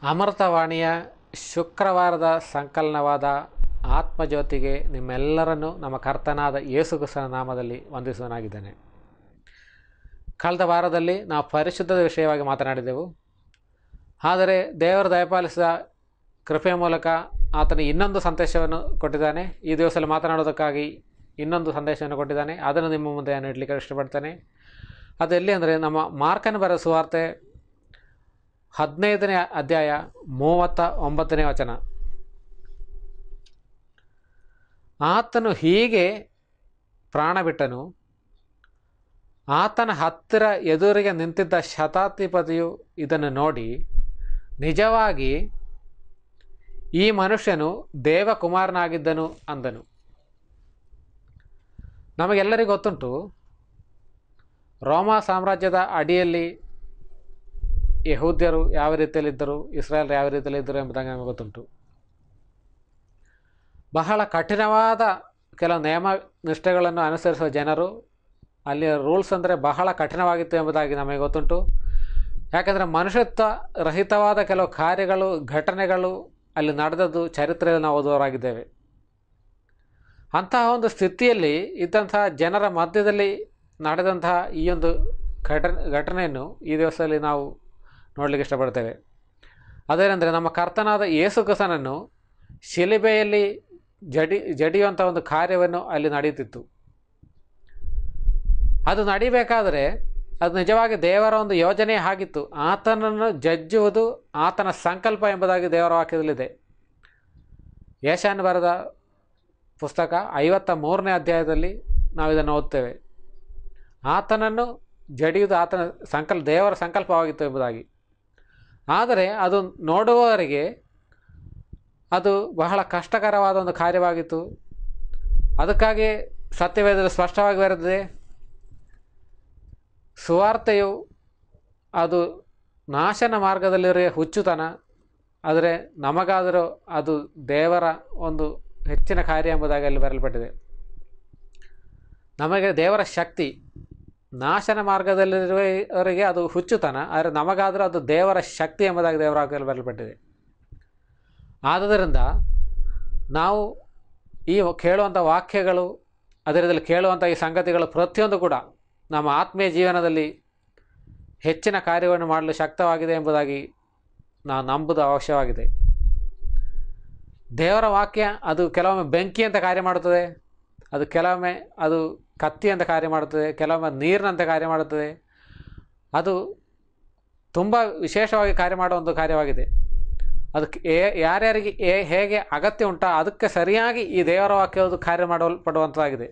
ಅಮೃತವಾಣಿಯ ಶುಕ್ರವಾರದ ಸಂಕಲನವಾದ ಆತ್ಮಜ್ಯೋತಿಗೆ ನಿಮ್ಮೆಲ್ಲರನ್ನು ನಮ್ಮ ಕರ್ತನಾದ ಯೇಸುಕ್ರಿಸ್ತನ ನಾಮದಲ್ಲಿ ವಂದಿಸುವನಾಗಿದ್ದೇನೆ ಕಳೆದ ವಾರದಲ್ಲಿ ನಾವು ಪರಿಶುದ್ಧದ ವಿಷಯವಾಗಿ ಮಾತನಾಡಿದೆವು ಆದರೆ ದೇವರು ದಯಪಾಲಿಸಿದ ಕೃಪೆಯ ಮೂಲಕ ಆತನ ಇನ್ನೊಂದು ಸಂದೇಶವನ್ನು ಕೊಟ್ಟಿದ್ದಾನೆ ಈ ದಿವಸದಲ್ಲಿ ಮಾತನಾಡೋದಕ್ಕಾಗಿ ಇನ್ನೊಂದು ಸಂದೇಶವನ್ನು ಕೊಟ್ಟಿದ್ದಾನೆ ಅದನ್ನು ನಿಮ್ಮ ಮುಂದೆ ನಾನು ಇಡಲಿಕ್ಕೆ ಇಷ್ಟಪಡ್ತೇನೆ ಅದು ಎಲ್ಲಿ ಅಂದರೆ ನಮ್ಮ ಮಾರ್ಕನ ಬರೋ ಸುವಾರ್ತೆ ಹದಿನೈದನೇ ಅಧ್ಯಾಯ ಮೂವತ್ತ ಒಂಬತ್ತನೇ ವಚನ ಆತನು ಹೀಗೆ ಪ್ರಾಣ ಬಿಟ್ಟನು ಆತನ ಹತ್ತಿರ ಎದುರಿಗೆ ನಿಂತಿದ್ದ ಶತಾಧಿಪತಿಯು ಇದನ್ನು ನೋಡಿ ನಿಜವಾಗಿ ಈ ಮನುಷ್ಯನು ದೇವಕುಮಾರನಾಗಿದ್ದನು ಅಂದನು ನಮಗೆಲ್ಲರಿಗೂ ಗೊತ್ತುಂಟು ರೋಮಾ ಸಾಮ್ರಾಜ್ಯದ ಅಡಿಯಲ್ಲಿ ಯಹೂದ್ಯರು ಯಾವ ರೀತಿಯಲ್ಲಿದ್ದರು ಇಸ್ರಾಯೇಲ್ ಯಾವ ರೀತಿಯಲ್ಲಿದ್ದರು ಎಂಬುದಾಗಿ ನಮಗೆ ಗೊತ್ತುಂಟು ಬಹಳ ಕಠಿಣವಾದ ಕೆಲವು ನಿಯಮ ನಿಷ್ಠೆಗಳನ್ನು ಅನುಸರಿಸುವ ಜನರು ಅಲ್ಲಿಯ ರೂಲ್ಸ್ ಅಂದರೆ ಬಹಳ ಕಠಿಣವಾಗಿತ್ತು ಎಂಬುದಾಗಿ ನಮಗೆ ಗೊತ್ತುಂಟು ಯಾಕಂದರೆ ಮನುಷ್ಯತ್ವ ರಹಿತವಾದ ಕೆಲವು ಕಾರ್ಯಗಳು ಘಟನೆಗಳು ಅಲ್ಲಿ ನಡೆದದ್ದು ಚರಿತ್ರೆಯಲ್ಲಿ ನಾವು ಓದುವವರಾಗಿದ್ದೇವೆ ಅಂತಹ ಒಂದು ಸ್ಥಿತಿಯಲ್ಲಿ ಇದ್ದಂತಹ ಜನರ ಮಧ್ಯದಲ್ಲಿ ನಡೆದಂತಹ ಈ ಒಂದು ಘಟನೆ ಘಟನೆಯನ್ನು ಈ ದಿವಸದಲ್ಲಿ ನಾವು ನೋಡಲಿಕ್ಕೆ ಇಷ್ಟಪಡ್ತೇವೆ ಅದೇನೆಂದರೆ ನಮ್ಮ ಕರ್ತನಾದ ಯೇಸು ಕ್ರಿಸ್ತನನ್ನು ಶಿಲಿಬೆಯಲ್ಲಿ ಜಡಿ ಜಡಿಯುವಂಥ ಒಂದು ಕಾರ್ಯವನ್ನು ಅಲ್ಲಿ ನಡೆಯುತ್ತಿತ್ತು ಅದು ನಡಿಬೇಕಾದರೆ ಅದು ನಿಜವಾಗಿ ದೇವರ ಒಂದು ಯೋಜನೆ ಆಗಿತ್ತು ಆತನನ್ನು ಜಜ್ಜುವುದು ಆತನ ಸಂಕಲ್ಪ ಎಂಬುದಾಗಿ ದೇವರ ವಾಕ್ಯದಲ್ಲಿದೆ ಯಶಾನ್ ಬರೆದ ಪುಸ್ತಕ ಐವತ್ತ ಮೂರನೇ ಅಧ್ಯಾಯದಲ್ಲಿ ನಾವು ಇದನ್ನು ಓದ್ತೇವೆ ಆತನನ್ನು ಜಡಿಯುವುದು ಆತನ ಸಂಕಲ್ಪ ದೇವರ ಸಂಕಲ್ಪವಾಗಿತ್ತು ಎಂಬುದಾಗಿ ಆದರೆ ಅದು ನೋಡುವವರಿಗೆ ಅದು ಬಹಳ ಕಷ್ಟಕರವಾದ ಒಂದು ಕಾರ್ಯವಾಗಿತ್ತು ಅದಕ್ಕಾಗಿ ಸತ್ಯವೇದದಲ್ಲಿ ಸ್ಪಷ್ಟವಾಗಿ ಬರೆದಿದೆ ಸುವಾರ್ತೆಯು ಅದು ನಾಶನ ಮಾರ್ಗದಲ್ಲಿರೋ ಹುಚ್ಚುತನ ಆದರೆ ನಮಗಾದರೂ ಅದು ದೇವರ ಒಂದು ಹೆಚ್ಚಿನ ಕಾರ್ಯ ಎಂಬುದಾಗಿ ಅಲ್ಲಿ ಬರೆಯಲ್ಪಟ್ಟಿದೆ ನಮಗೆ ದೇವರ ಶಕ್ತಿ ನಾಶನ ಮಾರ್ಗದಲ್ಲಿರುವವರಿಗೆ ಅದು ಹುಚ್ಚುತನ ಆದರೆ ನಮಗಾದರೂ ಅದು ದೇವರ ಶಕ್ತಿ ಎಂಬುದಾಗಿ ದೇವರ ವಾಕ್ಯದಲ್ಲಿ ಬರೆಯಲ್ಪಟ್ಟಿದೆ ಆದುದರಿಂದ ನಾವು ಈ ಕೇಳುವಂಥ ವಾಕ್ಯಗಳು ಅದರಲ್ಲಿ ಕೇಳುವಂಥ ಈ ಸಂಗತಿಗಳು ಪ್ರತಿಯೊಂದು ಕೂಡ ನಮ್ಮ ಆತ್ಮೀಯ ಜೀವನದಲ್ಲಿ ಹೆಚ್ಚಿನ ಕಾರ್ಯವನ್ನು ಮಾಡಲು ಶಕ್ತವಾಗಿದೆ ಎಂಬುದಾಗಿ ನಾವು ನಂಬುದು ಅವಶ್ಯವಾಗಿದೆ ದೇವರ ವಾಕ್ಯ ಅದು ಕೆಲವೊಮ್ಮೆ ಬೆಂಕಿ ಅಂತ ಕಾರ್ಯ ಮಾಡುತ್ತದೆ ಅದು ಕೆಲವೊಮ್ಮೆ ಅದು ಕತ್ತಿ ಅಂತ ಕಾರ್ಯ ಮಾಡುತ್ತದೆ ಕೆಲವೊಮ್ಮೆ ನೀರಿನಂತೆ ಕಾರ್ಯ ಮಾಡುತ್ತದೆ ಅದು ತುಂಬ ವಿಶೇಷವಾಗಿ ಕಾರ್ಯ ಮಾಡುವ ಒಂದು ಕಾರ್ಯವಾಗಿದೆ ಅದಕ್ಕೆ ಯಾರ್ಯಾರಿಗೆ ಏ ಹೇಗೆ ಅಗತ್ಯ ಉಂಟೋ ಅದಕ್ಕೆ ಸರಿಯಾಗಿ ಈ ದೇವರ ವಾಕ್ಯವುದು ಕಾರ್ಯ ಮಾಡಲ್ಪಡುವಂಥದ್ದಾಗಿದೆ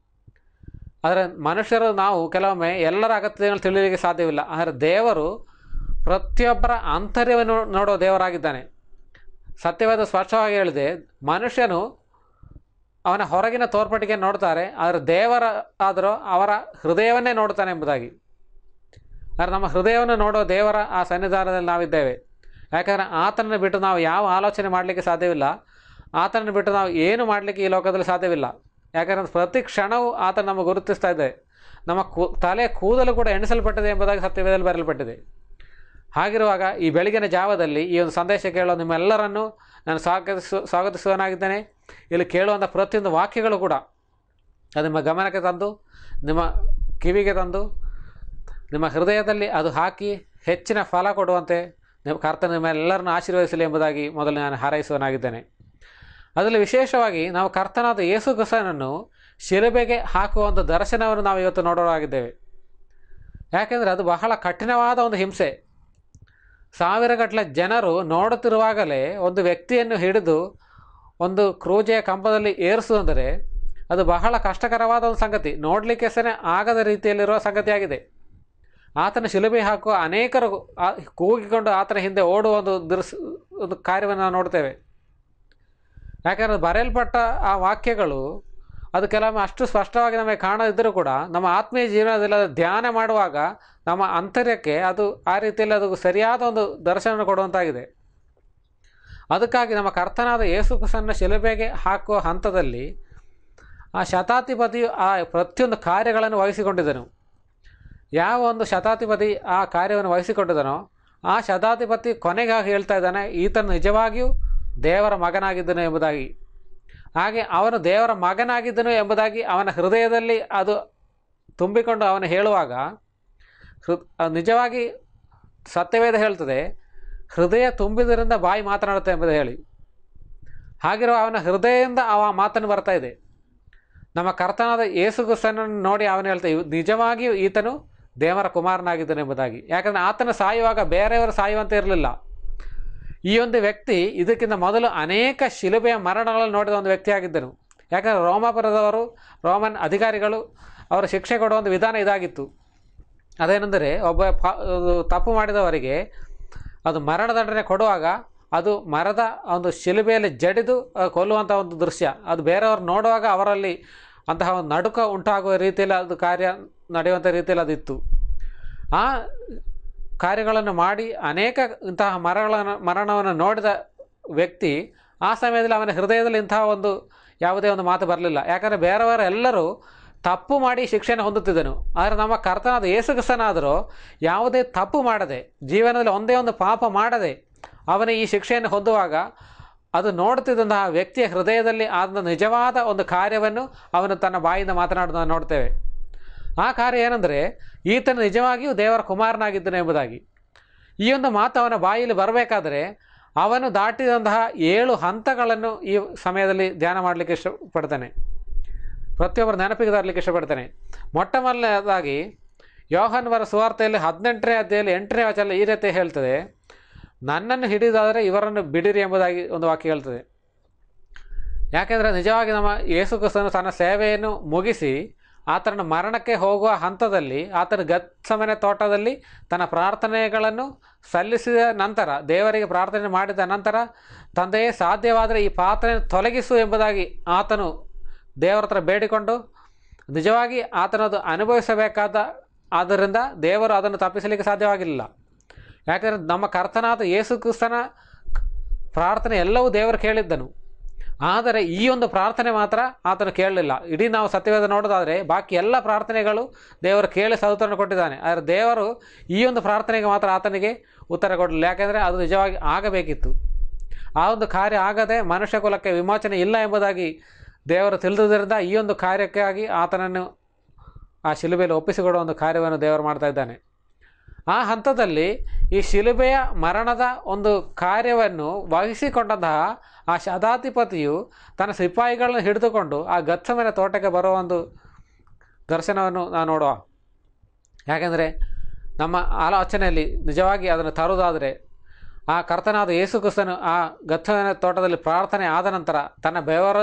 ಆದರೆ ಮನುಷ್ಯರು ನಾವು ಕೆಲವೊಮ್ಮೆ ಎಲ್ಲರ ಅಗತ್ಯಗಳನ್ನು ತಿಳಿಯಲಿಕ್ಕೆ ಸಾಧ್ಯವಿಲ್ಲ ಆದರೆ ದೇವರು ಪ್ರತಿಯೊಬ್ಬರ ಆಂತರ್ಯವನ್ನು ನೋಡೋ ದೇವರಾಗಿದ್ದಾನೆ ಸತ್ಯವಾದ ಸ್ಪಷ್ಟವಾಗಿ ಹೇಳಿದೆ ಮನುಷ್ಯನು ಅವನ ಹೊರಗಿನ ತೋರ್ಪಟಿಗೆ ನೋಡ್ತಾರೆ ಆದರೆ ದೇವರ ಆದರೂ ಅವರ ಹೃದಯವನ್ನೇ ನೋಡ್ತಾನೆ ಎಂಬುದಾಗಿ ಆದರೆ ನಮ್ಮ ಹೃದಯವನ್ನು ನೋಡೋ ದೇವರ ಆ ಸನ್ನಿಧಾನದಲ್ಲಿ ನಾವಿದ್ದೇವೆ ಯಾಕಂದರೆ ಆತನನ್ನು ಬಿಟ್ಟು ನಾವು ಯಾವ ಆಲೋಚನೆ ಮಾಡಲಿಕ್ಕೆ ಸಾಧ್ಯವಿಲ್ಲ ಆತನನ್ನು ಬಿಟ್ಟು ನಾವು ಏನು ಮಾಡಲಿಕ್ಕೆ ಈ ಲೋಕದಲ್ಲಿ ಸಾಧ್ಯವಿಲ್ಲ ಯಾಕಂದರೆ ಪ್ರತಿ ಕ್ಷಣವೂ ಆತ ನಮಗೆ ಗುರುತಿಸ್ತಾ ಇದೆ ನಮ್ಮ ಕೂ ತಲೆ ಕೂದಲು ಕೂಡ ಎಣಿಸಲ್ಪಟ್ಟಿದೆ ಎಂಬುದಾಗಿ ಸತ್ಯವೇದಲ್ಲಿ ಬರೆಯಲ್ಪಟ್ಟಿದೆ ಹಾಗಿರುವಾಗ ಈ ಬೆಳಗಿನ ಜಾವದಲ್ಲಿ ಈ ಒಂದು ಸಂದೇಶ ಕೇಳೋ ನಿಮ್ಮೆಲ್ಲರನ್ನು ನಾನು ಸ್ವಾಗತಿಸು ಸ್ವಾಗತಿಸುವನಾಗಿದ್ದೇನೆ ಇಲ್ಲಿ ಕೇಳುವಂಥ ಪ್ರತಿಯೊಂದು ವಾಕ್ಯಗಳು ಕೂಡ ಅದು ನಿಮ್ಮ ಗಮನಕ್ಕೆ ತಂದು ನಿಮ್ಮ ಕಿವಿಗೆ ತಂದು ನಿಮ್ಮ ಹೃದಯದಲ್ಲಿ ಅದು ಹಾಕಿ ಹೆಚ್ಚಿನ ಫಲ ಕೊಡುವಂತೆ ನಿಮ್ಮ ಕರ್ತನ ನಿಮ್ಮೆಲ್ಲರನ್ನು ಆಶೀರ್ವದಿಸಲಿ ಎಂಬುದಾಗಿ ಮೊದಲು ನಾನು ಹಾರೈಸುವನಾಗಿದ್ದೇನೆ ಅದರಲ್ಲಿ ವಿಶೇಷವಾಗಿ ನಾವು ಕರ್ತನಾದ ಯೇಸು ಕ್ರಿಸ್ತನನ್ನು ಶಿಲುಬೆಗೆ ಹಾಕುವ ಒಂದು ದರ್ಶನವನ್ನು ನಾವು ಇವತ್ತು ನೋಡೋರಾಗಿದ್ದೇವೆ ಯಾಕೆಂದರೆ ಅದು ಬಹಳ ಕಠಿಣವಾದ ಒಂದು ಹಿಂಸೆ ಸಾವಿರಗಟ್ಟಲೆ ಜನರು ನೋಡುತ್ತಿರುವಾಗಲೇ ಒಂದು ವ್ಯಕ್ತಿಯನ್ನು ಹಿಡಿದು ಒಂದು ಕ್ರೂಜೆಯ ಕಂಬದಲ್ಲಿ ಏರಿಸುವುದಂದರೆ ಅದು ಬಹಳ ಕಷ್ಟಕರವಾದ ಒಂದು ಸಂಗತಿ ನೋಡಲಿಕ್ಕೆ ಸಹ ಆಗದ ರೀತಿಯಲ್ಲಿರುವ ಸಂಗತಿಯಾಗಿದೆ ಆತನ ಶಿಲುಬೆ ಹಾಕುವ ಅನೇಕರು ಕೂಗಿಕೊಂಡು ಆತನ ಹಿಂದೆ ಓಡುವ ಒಂದು ದೃಸ್ ಒಂದು ಕಾರ್ಯವನ್ನು ನಾವು ನೋಡ್ತೇವೆ ಯಾಕಂದರೆ ಬರೆಯಲ್ಪಟ್ಟ ಆ ವಾಕ್ಯಗಳು ಅದು ಕೆಲವೊಮ್ಮೆ ಅಷ್ಟು ಸ್ಪಷ್ಟವಾಗಿ ನಮಗೆ ಕಾಣದಿದ್ದರೂ ಕೂಡ ನಮ್ಮ ಆತ್ಮೀಯ ಜೀವನದಲ್ಲಿ ಅದು ಧ್ಯಾನ ಮಾಡುವಾಗ ನಮ್ಮ ಅಂತರ್ಯಕ್ಕೆ ಅದು ಆ ರೀತಿಯಲ್ಲಿ ಅದು ಸರಿಯಾದ ಒಂದು ದರ್ಶನ ಕೊಡುವಂತಾಗಿದೆ ಅದಕ್ಕಾಗಿ ನಮ್ಮ ಕರ್ತನಾದ ಯೇಸು ಕ್ರಿಸ್ತನ ಶಿಲುಬೆಗೆ ಹಾಕುವ ಹಂತದಲ್ಲಿ ಆ ಶತಾಧಿಪತಿಯು ಆ ಪ್ರತಿಯೊಂದು ಕಾರ್ಯಗಳನ್ನು ವಹಿಸಿಕೊಂಡಿದ್ದನು ಯಾವ ಒಂದು ಶತಾಧಿಪತಿ ಆ ಕಾರ್ಯವನ್ನು ವಹಿಸಿಕೊಂಡಿದ್ದನೋ ಆ ಶತಾಧಿಪತಿ ಕೊನೆಗಾಗಿ ಹೇಳ್ತಾ ಇದ್ದಾನೆ ಈತನು ನಿಜವಾಗಿಯೂ ದೇವರ ಮಗನಾಗಿದ್ದನು ಎಂಬುದಾಗಿ ಹಾಗೆ ಅವನು ದೇವರ ಮಗನಾಗಿದ್ದನು ಎಂಬುದಾಗಿ ಅವನ ಹೃದಯದಲ್ಲಿ ಅದು ತುಂಬಿಕೊಂಡು ಅವನು ಹೇಳುವಾಗ ಹೃ ಅದು ನಿಜವಾಗಿ ಸತ್ಯವೇದ ಹೇಳ್ತದೆ ಹೃದಯ ತುಂಬಿದರಿಂದ ಬಾಯಿ ಮಾತನಾಡುತ್ತೆ ಎಂಬುದು ಹೇಳಿ ಹಾಗಿರುವ ಅವನ ಹೃದಯದಿಂದ ಅವ ಮಾತನ್ನು ಬರ್ತಾ ಇದೆ ನಮ್ಮ ಕರ್ತನಾದ ಯೇಸುಗುಸನನ್ನು ನೋಡಿ ಅವನು ಹೇಳ್ತಾ ಇವ್- ನಿಜವಾಗಿಯೂ ಈತನು ದೇವರ ಕುಮಾರನಾಗಿದ್ದನು ಎಂಬುದಾಗಿ ಯಾಕಂದರೆ ಆತನು ಸಾಯುವಾಗ ಬೇರೆಯವರು ಸಾಯುವಂತೆ ಇರಲಿಲ್ಲ ಈ ಒಂದು ವ್ಯಕ್ತಿ ಇದಕ್ಕಿಂತ ಮೊದಲು ಅನೇಕ ಶಿಲುಬೆಯ ಮರಣಗಳನ್ನು ನೋಡಿದ ಒಂದು ವ್ಯಕ್ತಿಯಾಗಿದ್ದನು ಯಾಕಂದರೆ ರೋಮಾಪುರದವರು ರೋಮನ್ ಅಧಿಕಾರಿಗಳು ಅವರ ಶಿಕ್ಷೆ ಕೊಡುವ ಒಂದು ವಿಧಾನ ಇದಾಗಿತ್ತು ಅದೇನೆಂದರೆ ಒಬ್ಬ ಪ ಅದು ತಪ್ಪು ಮಾಡಿದವರಿಗೆ ಅದು ಮರಣದಂಡನೆ ಕೊಡುವಾಗ ಅದು ಮರದ ಒಂದು ಶಿಲುಬೆಯಲ್ಲಿ ಜಡಿದು ಆ, ಕೊಲ್ಲುವಂಥ ಒಂದು ದೃಶ್ಯ ಅದು ಬೇರೆಯವರು ನೋಡುವಾಗ ಅವರಲ್ಲಿ ಅಂತಹ ಒಂದು ನಡುಕ ಉಂಟಾಗುವ ರೀತಿಯಲ್ಲಿ ಅದು ಕಾರ್ಯ ನಡೆಯುವಂಥ ರೀತಿಯಲ್ಲಿ ಅದಿತ್ತು ಆ ಕಾರ್ಯಗಳನ್ನು ಮಾಡಿ ಅನೇಕ ಇಂತಹ ಮರಗಳನ್ನು ಮರಣವನ್ನು ನೋಡಿದ ವ್ಯಕ್ತಿ ಆ ಸಮಯದಲ್ಲಿ ಅವನ ಹೃದಯದಲ್ಲಿ ಇಂತಹ ಒಂದು ಯಾವುದೇ ಒಂದು ಮಾತು ಬರಲಿಲ್ಲ ಯಾಕಂದರೆ ಬೇರೆಯವರೆಲ್ಲರೂ ತಪ್ಪು ಮಾಡಿ ಶಿಕ್ಷೆಯನ್ನು ಹೊಂದುತ್ತಿದ್ದನು ಆದರೆ ನಮ್ಮ ಕರ್ತನಾದ ಯೇಸುಕ್ರಿಸ್ತನಾದರೂ ಯಾವುದೇ ತಪ್ಪು ಮಾಡದೆ ಜೀವನದಲ್ಲಿ ಒಂದೇ ಒಂದು ಪಾಪ ಮಾಡದೆ ಅವನ ಈ ಶಿಕ್ಷೆಯನ್ನು ಹೊಂದುವಾಗ ಅದು ನೋಡ್ತಿದ್ದಂತಹ ವ್ಯಕ್ತಿಯ ಹೃದಯದಲ್ಲಿ ಆದ ನಿಜವಾದ ಒಂದು ಕಾರ್ಯವನ್ನು ಅವನು ತನ್ನ ಬಾಯಿಂದ ಮಾತನಾಡೋದನ್ನು ನೋಡ್ತೇವೆ ಆ ಕಾರ್ಯ ಏನೆಂದರೆ ಈತನು ನಿಜವಾಗಿಯೂ ದೇವರ ಕುಮಾರನಾಗಿದ್ದನು ಎಂಬುದಾಗಿ ಈ ಒಂದು ಮಾತು ಅವನ ಬಾಯಲ್ಲಿ ಬರಬೇಕಾದರೆ ಅವನು ದಾಟಿದಂತಹ ಏಳು ಹಂತಗಳನ್ನು ಈ ಸಮಯದಲ್ಲಿ ಧ್ಯಾನ ಮಾಡಲಿಕ್ಕೆ ಇಷ್ಟಪಡ್ತಾನೆ ಪ್ರತಿಯೊಬ್ಬರು ನೆನಪಿಗೆ ತರಲಿಕ್ಕೆ ಇಷ್ಟಪಡ್ತಾನೆ ಮೊಟ್ಟ ಮೊದಲನೇದಾಗಿ ಯೋಹನ್ವರ ಸುವಾರ್ತೆಯಲ್ಲಿ ಹದಿನೆಂಟನೇ ಅಧ್ಯಾಯಲ್ಲಿ ಎಂಟನೇ ವಚನ ಈ ರೀತಿ ಹೇಳ್ತದೆ ನನ್ನನ್ನು ಹಿಡಿದಾದರೆ ಇವರನ್ನು ಬಿಡಿರಿ ಎಂಬುದಾಗಿ ಒಂದು ವಾಕ್ಯ ಹೇಳ್ತದೆ ಯಾಕೆಂದರೆ ನಿಜವಾಗಿ ನಮ್ಮ ಯೇಸು ಕ್ರಿಸ್ತನು ತನ್ನ ಸೇವೆಯನ್ನು ಮುಗಿಸಿ ಆತನ ಮರಣಕ್ಕೆ ಹೋಗುವ ಹಂತದಲ್ಲಿ ಆತನ ಗತ್ಸಮನೆ ತೋಟದಲ್ಲಿ ತನ್ನ ಪ್ರಾರ್ಥನೆಗಳನ್ನು ಸಲ್ಲಿಸಿದ ನಂತರ ದೇವರಿಗೆ ಪ್ರಾರ್ಥನೆ ಮಾಡಿದ ನಂತರ ತಂದೆಯೇ ಸಾಧ್ಯವಾದರೆ ಈ ಪಾತ್ರೆ ತೊಲಗಿಸು ಎಂಬುದಾಗಿ ಆತನು ದೇವರ ಹತ್ರ ಬೇಡಿಕೊಂಡು ನಿಜವಾಗಿ ಆತನದು ಅನುಭವಿಸಬೇಕಾದ ಆದ್ದರಿಂದ ದೇವರು ಅದನ್ನು ತಪ್ಪಿಸಲಿಕ್ಕೆ ಸಾಧ್ಯವಾಗಿಲ್ಲ ಯಾಕಂದರೆ ನಮ್ಮ ಕರ್ತನಾದ ಯೇಸು ಕ್ರಿಸ್ತನ ಪ್ರಾರ್ಥನೆ ಎಲ್ಲವೂ ದೇವರು ಕೇಳಿದ್ದನು ಆದರೆ ಈ ಒಂದು ಪ್ರಾರ್ಥನೆ ಮಾತ್ರ ಆತನು ಕೇಳಲಿಲ್ಲ ಇಡೀ ನಾವು ಸತ್ಯವೇದ ನೋಡೋದಾದರೆ ಬಾಕಿ ಎಲ್ಲ ಪ್ರಾರ್ಥನೆಗಳು ದೇವರು ಕೇಳಿ ಸದುತ್ತರನ್ನು ಕೊಟ್ಟಿದ್ದಾನೆ ಆದರೆ ದೇವರು ಈ ಒಂದು ಪ್ರಾರ್ಥನೆಗೆ ಮಾತ್ರ ಆತನಿಗೆ ಉತ್ತರ ಕೊಡಲಿಲ್ಲ ಯಾಕೆಂದರೆ ಅದು ನಿಜವಾಗಿ ಆಗಬೇಕಿತ್ತು ಆ ಒಂದು ಕಾರ್ಯ ಆಗದೆ ಮನುಷ್ಯ ಕುಲಕ್ಕೆ ವಿಮೋಚನೆ ಇಲ್ಲ ಎಂಬುದಾಗಿ ದೇವರು ತಿಳಿದುದರಿಂದ ಈ ಒಂದು ಕಾರ್ಯಕ್ಕಾಗಿ ಆತನನ್ನು ಆ ಶಿಲುಬೆಯಲ್ಲಿ ಒಪ್ಪಿಸಿಕೊಡುವ ಒಂದು ಕಾರ್ಯವನ್ನು ದೇವರು ಮಾಡ್ತಾ ಇದ್ದಾನೆ ಆ ಹಂತದಲ್ಲಿ ಈ ಶಿಲುಬೆಯ ಮರಣದ ಒಂದು ಕಾರ್ಯವನ್ನು ವಹಿಸಿಕೊಂಡಂತಹ ಆ ಶತಾಧಿಪತಿಯು ತನ್ನ ಸಿಪಾಯಿಗಳನ್ನು ಹಿಡಿದುಕೊಂಡು ಆ ಗಚ್ಚಮನೆ ತೋಟಕ್ಕೆ ಬರುವ ಒಂದು ದರ್ಶನವನ್ನು ನಾವು ನೋಡುವ ಯಾಕೆಂದರೆ ನಮ್ಮ ಆಲೋಚನೆಯಲ್ಲಿ ನಿಜವಾಗಿ ಅದನ್ನು ತರುವುದಾದರೆ ಆ ಕರ್ತನಾದ ಯೇಸು ಕ್ರಿಸ್ತನು ಆ ಗಚ್ಚಮನೆ ತೋಟದಲ್ಲಿ ಪ್ರಾರ್ಥನೆ ಆದ ನಂತರ ತನ್ನ ಬೆವರ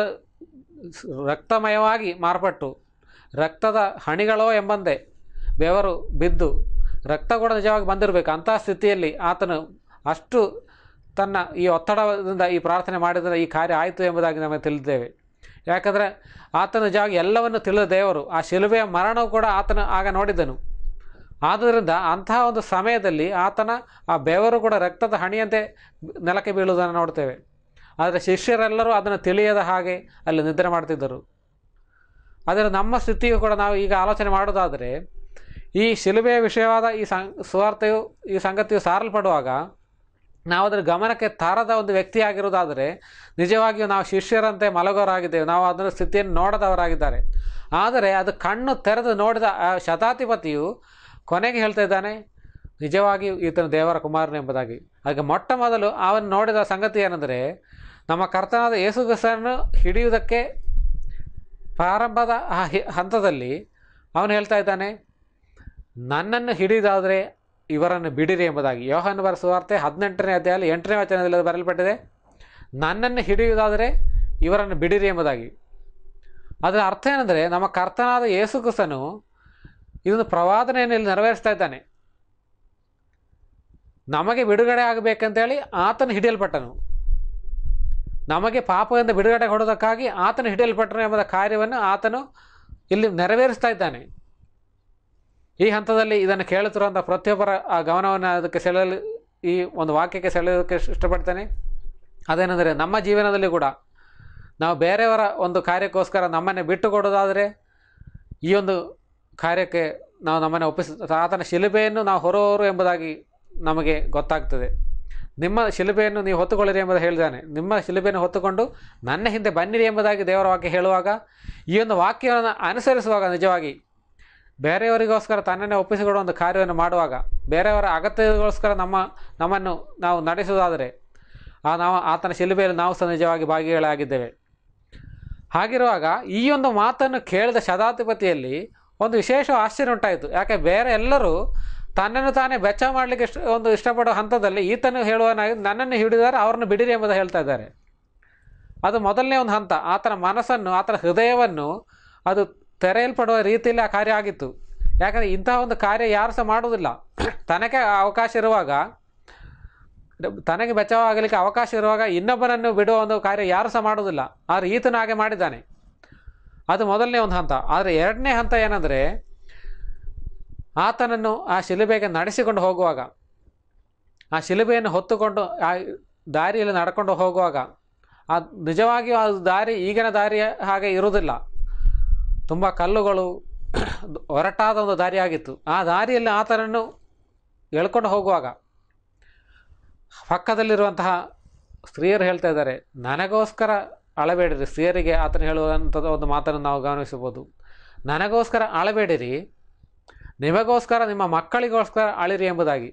ರಕ್ತಮಯವಾಗಿ ಮಾರ್ಪಟ್ಟು ರಕ್ತದ ಹಣಿಗಳೋ ಎಂಬಂತೆ ಬೆವರು ಬಿದ್ದು ರಕ್ತ ಕೂಡ ನಿಜವಾಗಿ ಬಂದಿರಬೇಕು ಅಂತಹ ಸ್ಥಿತಿಯಲ್ಲಿ ಆತನು ಅಷ್ಟು ತನ್ನ ಈ ಒತ್ತಡದಿಂದ ಈ ಪ್ರಾರ್ಥನೆ ಮಾಡಿದರೆ ಈ ಕಾರ್ಯ ಆಯಿತು ಎಂಬುದಾಗಿ ನಮಗೆ ತಿಳಿದ್ದೇವೆ ಯಾಕಂದರೆ ಆತನು ನಿಜವಾಗಿ ಎಲ್ಲವನ್ನು ತಿಳಿದ ದೇವರು ಆ ಶಿಲುಬೆಯ ಮರಣವು ಕೂಡ ಆತನು ಆಗ ನೋಡಿದ್ದನು ಆದ್ದರಿಂದ ಅಂತಹ ಒಂದು ಸಮಯದಲ್ಲಿ ಆತನ ಆ ಬೆವರು ಕೂಡ ರಕ್ತದ ಹಣಿಯಂತೆ ನೆಲಕ್ಕೆ ಬೀಳುವುದನ್ನು ನೋಡ್ತೇವೆ ಆದರೆ ಶಿಷ್ಯರೆಲ್ಲರೂ ಅದನ್ನು ತಿಳಿಯದ ಹಾಗೆ ಅಲ್ಲಿ ನಿದ್ರೆ ಮಾಡ್ತಿದ್ದರು ಆದರೆ ನಮ್ಮ ಸ್ಥಿತಿಯು ಕೂಡ ನಾವು ಈಗ ಆಲೋಚನೆ ಮಾಡೋದಾದರೆ ಈ ಶಿಲುಬೆಯ ವಿಷಯವಾದ ಈ ಸಂ ಸುವಾರ್ತೆಯು ಈ ಸಂಗತಿಯು ಸಾರಲ್ಪಡುವಾಗ ನಾವು ಅದರ ಗಮನಕ್ಕೆ ತಾರದ ಒಂದು ವ್ಯಕ್ತಿಯಾಗಿರುವುದಾದರೆ ನಿಜವಾಗಿಯೂ ನಾವು ಶಿಷ್ಯರಂತೆ ಮಲಗೋರಾಗಿದ್ದೇವೆ ನಾವು ಅದರ ಸ್ಥಿತಿಯನ್ನು ನೋಡದವರಾಗಿದ್ದಾರೆ ಆದರೆ ಅದು ಕಣ್ಣು ತೆರೆದು ನೋಡಿದ ಆ ಶತಾಧಿಪತಿಯು ಕೊನೆಗೆ ಹೇಳ್ತಾ ಇದ್ದಾನೆ ನಿಜವಾಗಿಯೂ ಈತನು ದೇವರ ಕುಮಾರನು ಎಂಬುದಾಗಿ ಅದಕ್ಕೆ ಮೊಟ್ಟ ಮೊದಲು ಅವನು ನೋಡಿದ ಸಂಗತಿ ಏನೆಂದರೆ ನಮ್ಮ ಕರ್ತನಾದ ಯೇಸುಗಸನ್ನು ಹಿಡಿಯುವುದಕ್ಕೆ ಪ್ರಾರಂಭದ ಆ ಹಿ- ಹಂತದಲ್ಲಿ ಅವನು ಹೇಳ್ತಾ ಇದ್ದಾನೆ ನನ್ನನ್ನು ಹಿಡಿದಾದರೆ ಇವರನ್ನು ಬಿಡಿರಿ ಎಂಬುದಾಗಿ ಯೋಹನ್ ಬರ ಸುವಾರ್ತೆ ಹದಿನೆಂಟನೇ ಅಧ್ಯಾಯಲ್ಲಿ ಎಂಟನೇ ವಚನದಲ್ಲಿ ಅದು ಬರೆಯಲ್ಪಟ್ಟಿದೆ ನನ್ನನ್ನು ಹಿಡಿಯುವುದಾದರೆ ಇವರನ್ನು ಬಿಡಿರಿ ಎಂಬುದಾಗಿ ಅದರ ಅರ್ಥ ಏನೆಂದರೆ ನಮ್ಮ ಕರ್ತನಾದ ಯೇಸು ಕ್ರಿಸ್ತನು ಇದೊಂದು ಪ್ರವಾದನೆಯನ್ನು ಇಲ್ಲಿ ನೆರವೇರಿಸ್ತಾ ಇದ್ದಾನೆ ನಮಗೆ ಬಿಡುಗಡೆ ಆಗಬೇಕಂತೇಳಿ ಆತನು ಹಿಡಿಯಲ್ಪಟ್ಟನು ನಮಗೆ ಪಾಪದಿಂದ ಬಿಡುಗಡೆ ಕೊಡೋದಕ್ಕಾಗಿ ಆತನು ಹಿಡಿಯಲ್ಪಟ್ಟನು ಎಂಬುದ ಕಾರ್ಯವನ್ನು ಆತನು ಇಲ್ಲಿ ನೆರವೇರಿಸ್ತಾ ಇದ್ದಾನೆ ಈ ಹಂತದಲ್ಲಿ ಇದನ್ನು ಕೇಳುತ್ತಿರುವಂಥ ಪ್ರತಿಯೊಬ್ಬರ ಆ ಗಮನವನ್ನು ಅದಕ್ಕೆ ಸೆಳೆಯಲು ಈ ಒಂದು ವಾಕ್ಯಕ್ಕೆ ಸೆಳೆಯೋದಕ್ಕೆ ಇಷ್ಟಪಡ್ತೇನೆ ಅದೇನೆಂದರೆ ನಮ್ಮ ಜೀವನದಲ್ಲಿ ಕೂಡ ನಾವು ಬೇರೆಯವರ ಒಂದು ಕಾರ್ಯಕ್ಕೋಸ್ಕರ ನಮ್ಮನ್ನೇ ಬಿಟ್ಟು ಕೊಡೋದಾದರೆ ಈ ಒಂದು ಕಾರ್ಯಕ್ಕೆ ನಾವು ನಮ್ಮನ್ನು ಒಪ್ಪಿಸ ಆತನ ಶಿಲುಬೆಯನ್ನು ನಾವು ಹೊರೋರು ಎಂಬುದಾಗಿ ನಮಗೆ ಗೊತ್ತಾಗ್ತದೆ ನಿಮ್ಮ ಶಿಲುಬೆಯನ್ನು ನೀವು ಹೊತ್ತುಕೊಳ್ಳಿರಿ ಎಂಬುದು ಹೇಳಿದ್ದಾನೆ ನಿಮ್ಮ ಶಿಲುಬೆಯನ್ನು ಹೊತ್ತುಕೊಂಡು ನನ್ನ ಹಿಂದೆ ಬನ್ನಿರಿ ಎಂಬುದಾಗಿ ದೇವರ ವಾಕ್ಯ ಹೇಳುವಾಗ ಈ ಒಂದು ವಾಕ್ಯವನ್ನು ಅನುಸರಿಸುವಾಗ ನಿಜವಾಗಿ ಬೇರೆಯವರಿಗೋಸ್ಕರ ತನ್ನನ್ನೇ ಒಪ್ಪಿಸಿಕೊಡುವ ಒಂದು ಕಾರ್ಯವನ್ನು ಮಾಡುವಾಗ ಬೇರೆಯವರ ಅಗತ್ಯಗೋಸ್ಕರ ನಮ್ಮ ನಮ್ಮನ್ನು ನಾವು ನಡೆಸುವುದಾದರೆ ಆ ನಾವು ಆತನ ಶಿಲುಬೆಯಲ್ಲಿ ನಾವು ಸಹ ನಿಜವಾಗಿ ಭಾಗಿಗಳಾಗಿದ್ದೇವೆ ಹಾಗಿರುವಾಗ ಈ ಒಂದು ಮಾತನ್ನು ಕೇಳಿದ ಶತಾಧಿಪತಿಯಲ್ಲಿ ಒಂದು ವಿಶೇಷ ಆಶ್ಚರ್ಯ ಉಂಟಾಯಿತು ಯಾಕೆ ಬೇರೆ ಎಲ್ಲರೂ ತನ್ನನ್ನು ತಾನೇ ಬೆಚ್ಚ ಮಾಡಲಿಕ್ಕೆ ಇಷ್ಟ ಒಂದು ಇಷ್ಟಪಡೋ ಹಂತದಲ್ಲಿ ಈತನು ಹೇಳುವನಾಗಿ ನನ್ನನ್ನು ಹಿಡಿದಾರೆ ಅವರನ್ನು ಬಿಡಿರಿ ಎಂಬುದು ಹೇಳ್ತಾ ಇದ್ದಾರೆ ಅದು ಮೊದಲನೇ ಒಂದು ಹಂತ ಆತನ ಮನಸ್ಸನ್ನು ಆತನ ಹೃದಯವನ್ನು ಅದು ತೆರೆಯಲ್ಪಡುವ ರೀತಿಯಲ್ಲಿ ಆ ಕಾರ್ಯ ಆಗಿತ್ತು ಯಾಕಂದರೆ ಇಂತಹ ಒಂದು ಕಾರ್ಯ ಯಾರು ಸಹ ಮಾಡುವುದಿಲ್ಲ ತನಗೆ ಅವಕಾಶ ಇರುವಾಗ ತನಗೆ ಬಚಾವಾಗಲಿಕ್ಕೆ ಅವಕಾಶ ಇರುವಾಗ ಇನ್ನೊಬ್ಬನನ್ನು ಬಿಡುವ ಒಂದು ಕಾರ್ಯ ಯಾರು ಸಹ ಮಾಡುವುದಿಲ್ಲ ಆದರೆ ಈತನು ಹಾಗೆ ಮಾಡಿದ್ದಾನೆ ಅದು ಮೊದಲನೇ ಒಂದು ಹಂತ ಆದರೆ ಎರಡನೇ ಹಂತ ಏನಂದರೆ ಆತನನ್ನು ಆ ಶಿಲುಬೆಗೆ ನಡೆಸಿಕೊಂಡು ಹೋಗುವಾಗ ಆ ಶಿಲುಬೆಯನ್ನು ಹೊತ್ತುಕೊಂಡು ಆ ದಾರಿಯಲ್ಲಿ ನಡ್ಕೊಂಡು ಹೋಗುವಾಗ ಆ ನಿಜವಾಗಿಯೂ ಆ ದಾರಿ ಈಗಿನ ದಾರಿಯ ಹಾಗೆ ಇರುವುದಿಲ್ಲ ತುಂಬ ಕಲ್ಲುಗಳು ಒರಟಾದ ಒಂದು ದಾರಿಯಾಗಿತ್ತು ಆ ದಾರಿಯಲ್ಲಿ ಆತನನ್ನು ಎಳ್ಕೊಂಡು ಹೋಗುವಾಗ ಪಕ್ಕದಲ್ಲಿರುವಂತಹ ಸ್ತ್ರೀಯರು ಹೇಳ್ತಾ ಇದ್ದಾರೆ ನನಗೋಸ್ಕರ ಅಳಬೇಡಿರಿ ಸ್ತ್ರೀಯರಿಗೆ ಆತನ ಹೇಳುವಂಥದ್ದು ಒಂದು ಮಾತನ್ನು ನಾವು ಗಮನಿಸಬಹುದು ನನಗೋಸ್ಕರ ಅಳಬೇಡಿರಿ ನಿಮಗೋಸ್ಕರ ನಿಮ್ಮ ಮಕ್ಕಳಿಗೋಸ್ಕರ ಅಳಿರಿ ಎಂಬುದಾಗಿ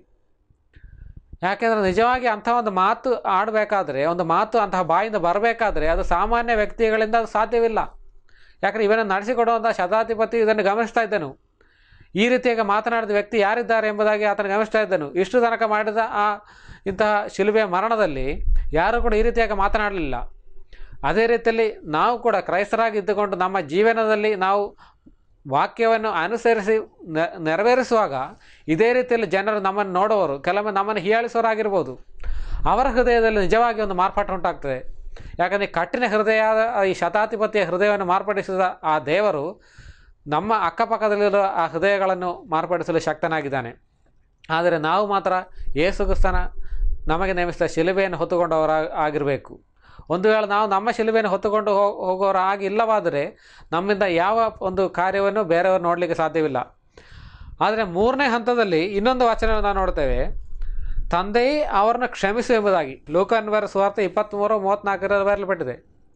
ಯಾಕೆಂದರೆ ನಿಜವಾಗಿ ಅಂಥ ಒಂದು ಮಾತು ಆಡಬೇಕಾದ್ರೆ ಒಂದು ಮಾತು ಅಂತಹ ಬಾಯಿಂದ ಬರಬೇಕಾದ್ರೆ ಅದು ಸಾಮಾನ್ಯ ವ್ಯಕ್ತಿಗಳಿಂದ ಅದು ಸಾಧ್ಯವಿಲ್ಲ ಯಾಕಂದರೆ ಇವನನ್ನು ನಡೆಸಿಕೊಡುವಂಥ ಶತಾಧಿಪತಿ ಇದನ್ನು ಗಮನಿಸ್ತಾ ಇದ್ದನು ಈ ರೀತಿಯಾಗಿ ಮಾತನಾಡಿದ ವ್ಯಕ್ತಿ ಯಾರಿದ್ದಾರೆ ಎಂಬುದಾಗಿ ಆತನು ಗಮನಿಸ್ತಾ ಇದ್ದನು ಇಷ್ಟು ತನಕ ಮಾಡಿದ ಆ ಇಂತಹ ಶಿಲುಬೆಯ ಮರಣದಲ್ಲಿ ಯಾರೂ ಕೂಡ ಈ ರೀತಿಯಾಗಿ ಮಾತನಾಡಲಿಲ್ಲ ಅದೇ ರೀತಿಯಲ್ಲಿ ನಾವು ಕೂಡ ಕ್ರೈಸ್ತರಾಗಿ ಇದ್ದುಕೊಂಡು ನಮ್ಮ ಜೀವನದಲ್ಲಿ ನಾವು ವಾಕ್ಯವನ್ನು ಅನುಸರಿಸಿ ನೆ ನೆರವೇರಿಸುವಾಗ ಇದೇ ರೀತಿಯಲ್ಲಿ ಜನರು ನಮ್ಮನ್ನು ನೋಡುವವರು ಕೆಲವೊಮ್ಮೆ ನಮ್ಮನ್ನು ಹೀಯಾಳಿಸೋರಾಗಿರ್ಬೋದು ಅವರ ಹೃದಯದಲ್ಲಿ ನಿಜವಾಗಿ ಒಂದು ಮಾರ್ಪಾಟ ಉಂಟಾಗ್ತದೆ ಯಾಕಂದರೆ ಕಠಿಣ ಹೃದಯದ ಈ ಶತಾಧಿಪತಿಯ ಹೃದಯವನ್ನು ಮಾರ್ಪಡಿಸಿದ ಆ ದೇವರು ನಮ್ಮ ಅಕ್ಕಪಕ್ಕದಲ್ಲಿರುವ ಆ ಹೃದಯಗಳನ್ನು ಮಾರ್ಪಡಿಸಲು ಶಕ್ತನಾಗಿದ್ದಾನೆ ಆದರೆ ನಾವು ಮಾತ್ರ ಯೇಸು ಕ್ರಿಸ್ತನ ನಮಗೆ ನೇಮಿಸಿದ ಶಿಲುಬೆಯನ್ನು ಹೊತ್ತುಕೊಂಡವರ ಆಗಿರಬೇಕು ಒಂದು ವೇಳೆ ನಾವು ನಮ್ಮ ಶಿಲುಬೆಯನ್ನು ಹೊತ್ತುಕೊಂಡು ಹೋ ಹೋಗೋರ ಆಗಿಲ್ಲವಾದರೆ ನಮ್ಮಿಂದ ಯಾವ ಒಂದು ಕಾರ್ಯವನ್ನು ಬೇರೆಯವರು ನೋಡಲಿಕ್ಕೆ ಸಾಧ್ಯವಿಲ್ಲ ಆದರೆ ಮೂರನೇ ಹಂತದಲ್ಲಿ ಇನ್ನೊಂದು ವಚನವನ್ನು ನಾವು ನೋಡ್ತೇವೆ ತಂದೆಯೇ ಅವರನ್ನು ಕ್ಷಮಿಸು ಎಂಬುದಾಗಿ ಲೋಕನ್ವರ ಸುವಾರ್ಥ ಇಪ್ಪತ್ತ್ಮೂರು ಮೂವತ್ತ್ನಾಲ್ಕರ ಬರಲ್ಪಟ್ಟಿದೆ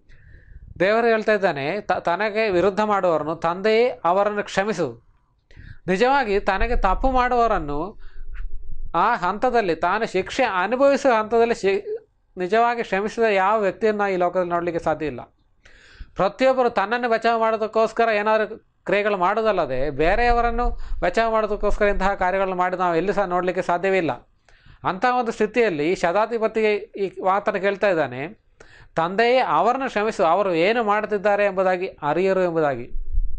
ದೇವರು ಹೇಳ್ತಾ ಇದ್ದಾನೆ ತ ತನಗೆ ವಿರುದ್ಧ ಮಾಡುವವರನ್ನು ತಂದೆಯೇ ಅವರನ್ನು ಕ್ಷಮಿಸು ನಿಜವಾಗಿ ತನಗೆ ತಪ್ಪು ಮಾಡುವವರನ್ನು ಆ ಹಂತದಲ್ಲಿ ತಾನು ಶಿಕ್ಷೆ ಅನುಭವಿಸುವ ಹಂತದಲ್ಲಿ ಶಿ ನಿಜವಾಗಿ ಕ್ಷಮಿಸಿದ ಯಾವ ವ್ಯಕ್ತಿಯನ್ನು ನಾವು ಈ ಲೋಕದಲ್ಲಿ ನೋಡಲಿಕ್ಕೆ ಸಾಧ್ಯ ಇಲ್ಲ ಪ್ರತಿಯೊಬ್ಬರು ತನ್ನನ್ನು ಬಚಾವ್ ಮಾಡೋದಕ್ಕೋಸ್ಕರ ಏನಾದರೂ ಕ್ರಿಯೆಗಳು ಮಾಡೋದಲ್ಲದೆ ಬೇರೆಯವರನ್ನು ಬಚಾವ್ ಮಾಡೋದಕ್ಕೋಸ್ಕರ ಇಂತಹ ಕಾರ್ಯಗಳನ್ನು ಮಾಡಿ ನಾವು ಎಲ್ಲಿ ಸಹ ನೋಡಲಿಕ್ಕೆ ಸಾಧ್ಯವೇ ಇಲ್ಲ ಅಂತಹ ಒಂದು ಸ್ಥಿತಿಯಲ್ಲಿ ಶತಾಧಿಪತಿಗೆ ಈ ಮಾತನ್ನು ಕೇಳ್ತಾ ಇದ್ದಾನೆ ತಂದೆಯೇ ಅವರನ್ನು ಕ್ಷಮಿಸು ಅವರು ಏನು ಮಾಡುತ್ತಿದ್ದಾರೆ ಎಂಬುದಾಗಿ ಅರಿಯರು ಎಂಬುದಾಗಿ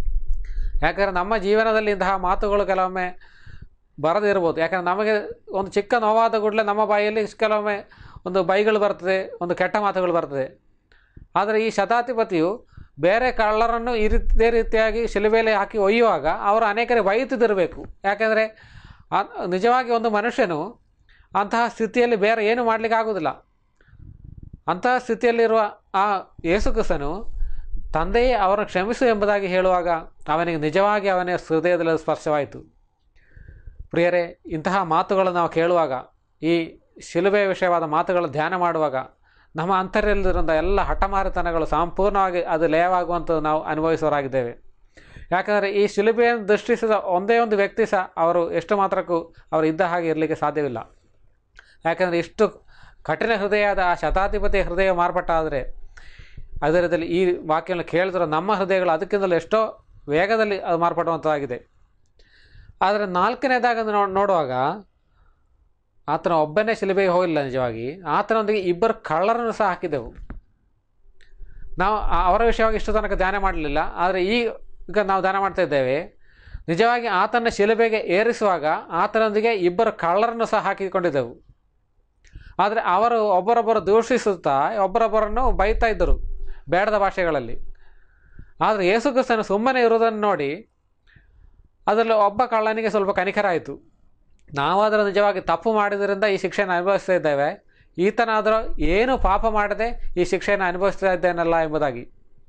ಯಾಕಂದರೆ ನಮ್ಮ ಜೀವನದಲ್ಲಿ ಇಂತಹ ಮಾತುಗಳು ಕೆಲವೊಮ್ಮೆ ಬರದಿರ್ಬೋದು ಯಾಕಂದರೆ ನಮಗೆ ಒಂದು ಚಿಕ್ಕ ನೋವಾದ ಕೂಡಲೇ ನಮ್ಮ ಬಾಯಲ್ಲಿ ಕೆಲವೊಮ್ಮೆ ಒಂದು ಬೈಗಳು ಬರ್ತದೆ ಒಂದು ಕೆಟ್ಟ ಮಾತುಗಳು ಬರ್ತದೆ ಆದರೆ ಈ ಶತಾಧಿಪತಿಯು ಬೇರೆ ಕಳ್ಳರನ್ನು ಈ ರೀತಿ ಇದೇ ರೀತಿಯಾಗಿ ಶಿಲುಬೆಯಲ್ಲಿ ಹಾಕಿ ಒಯ್ಯುವಾಗ ಅವರು ಅನೇಕರಿಗೆ ಬೈಯುತ್ತಿದ್ದಿರಬೇಕು ಯಾಕೆಂದರೆ ನಿಜವಾಗಿ ಒಂದು ಮನುಷ್ಯನು ಅಂತಹ ಸ್ಥಿತಿಯಲ್ಲಿ ಬೇರೆ ಏನು ಮಾಡಲಿಕ್ಕೆ ಆಗೋದಿಲ್ಲ ಅಂತಹ ಸ್ಥಿತಿಯಲ್ಲಿರುವ ಆ ಯೇಸುಕ್ರಿಸ್ತನು ತಂದೆಯೇ ಅವರನ್ನು ಕ್ಷಮಿಸು ಎಂಬುದಾಗಿ ಹೇಳುವಾಗ ಅವನಿಗೆ ನಿಜವಾಗಿ ಅವನ ಹೃದಯದಲ್ಲಿ ಸ್ಪರ್ಶವಾಯಿತು ಪ್ರಿಯರೇ ಇಂತಹ ಮಾತುಗಳನ್ನು ನಾವು ಕೇಳುವಾಗ ಈ ಶಿಲುಬೆ ವಿಷಯವಾದ ಮಾತುಗಳನ್ನು ಧ್ಯಾನ ಮಾಡುವಾಗ ನಮ್ಮ ಅಂತರ್ಯಲ್ಲಿರುವಂಥ ಎಲ್ಲ ಹಠಮಾರಿತನಗಳು ಸಂಪೂರ್ಣವಾಗಿ ಅದು ಲಯವಾಗುವಂಥದ್ದು ನಾವು ಅನುಭವಿಸೋರಾಗಿದ್ದೇವೆ ಯಾಕಂದರೆ ಈ ಶಿಲುಬೆಯನ್ನು ದೃಷ್ಟಿಸಿದ ಒಂದೇ ಒಂದು ವ್ಯಕ್ತಿ ಸಹ ಅವರು ಎಷ್ಟು ಮಾತ್ರಕ್ಕೂ ಅವರು ಇದ್ದ ಹಾಗೆ ಇರಲಿಕ್ಕೆ ಸಾಧ್ಯವಿಲ್ಲ ಯಾಕಂದರೆ ಇಷ್ಟು ಕಠಿಣ ಹೃದಯದ ಆ ಶತಾಧಿಪತಿಯ ಹೃದಯ ಮಾರ್ಪಟ್ಟಾದರೆ ಅದೇ ರೀತಿಯಲ್ಲಿ ಈ ವಾಕ್ಯವನ್ನು ಕೇಳಿದ್ರೆ ನಮ್ಮ ಹೃದಯಗಳು ಅದಕ್ಕಿಂತಲೂ ಎಷ್ಟೋ ವೇಗದಲ್ಲಿ ಅದು ಮಾರ್ಪಡುವಂಥದ್ದಾಗಿದೆ ಆದರೆ ನಾಲ್ಕನೇದಾಗ ನೋ ನೋಡುವಾಗ ಆತನ ಒಬ್ಬನೇ ಶಿಲುಬೆಗೆ ಹೋಗಿಲ್ಲ ನಿಜವಾಗಿ ಆತನೊಂದಿಗೆ ಇಬ್ಬರು ಕಳ್ಳರನ್ನು ಸಹ ಹಾಕಿದೆವು ನಾವು ಅವರ ವಿಷಯವಾಗಿ ಇಷ್ಟು ತನಕ ಧ್ಯಾನ ಮಾಡಲಿಲ್ಲ ಆದರೆ ಈ ಈಗ ನಾವು ಧ್ಯಾನ ಮಾಡ್ತಾ ಇದ್ದೇವೆ ನಿಜವಾಗಿ ಆತನ ಶಿಲುಬೆಗೆ ಏರಿಸುವಾಗ ಆತನೊಂದಿಗೆ ಇಬ್ಬರು ಕಳ್ಳರನ್ನು ಸಹ ಹಾಕಿಕೊಂಡಿದ್ದೆವು ಆದರೆ ಅವರು ಒಬ್ಬರೊಬ್ಬರು ದೂಷಿಸುತ್ತಾ ಒಬ್ಬರೊಬ್ಬರನ್ನು ಬೈತಾ ಇದ್ದರು ಬೇಡದ ಭಾಷೆಗಳಲ್ಲಿ ಆದರೆ ಯೇಸುಕ್ರಿಸ್ತನು ಸುಮ್ಮನೆ ಇರುವುದನ್ನು ನೋಡಿ ಅದರಲ್ಲಿ ಒಬ್ಬ ಕಳ್ಳನಿಗೆ ಸ್ವಲ್ಪ ಕನಿಕರ ಆಯಿತು ನಾವಾದರೂ ನಿಜವಾಗಿ ತಪ್ಪು ಮಾಡಿದ್ರಿಂದ ಈ ಶಿಕ್ಷೆಯನ್ನು ಅನುಭವಿಸ್ತಾ ಇದ್ದೇವೆ ಈತನಾದರೂ ಏನು ಪಾಪ ಮಾಡದೆ ಈ ಶಿಕ್ಷೆಯನ್ನು ಅನುಭವಿಸ್ತಾ ಇದ್ದೇನಲ್ಲ ಎಂಬುದಾಗಿ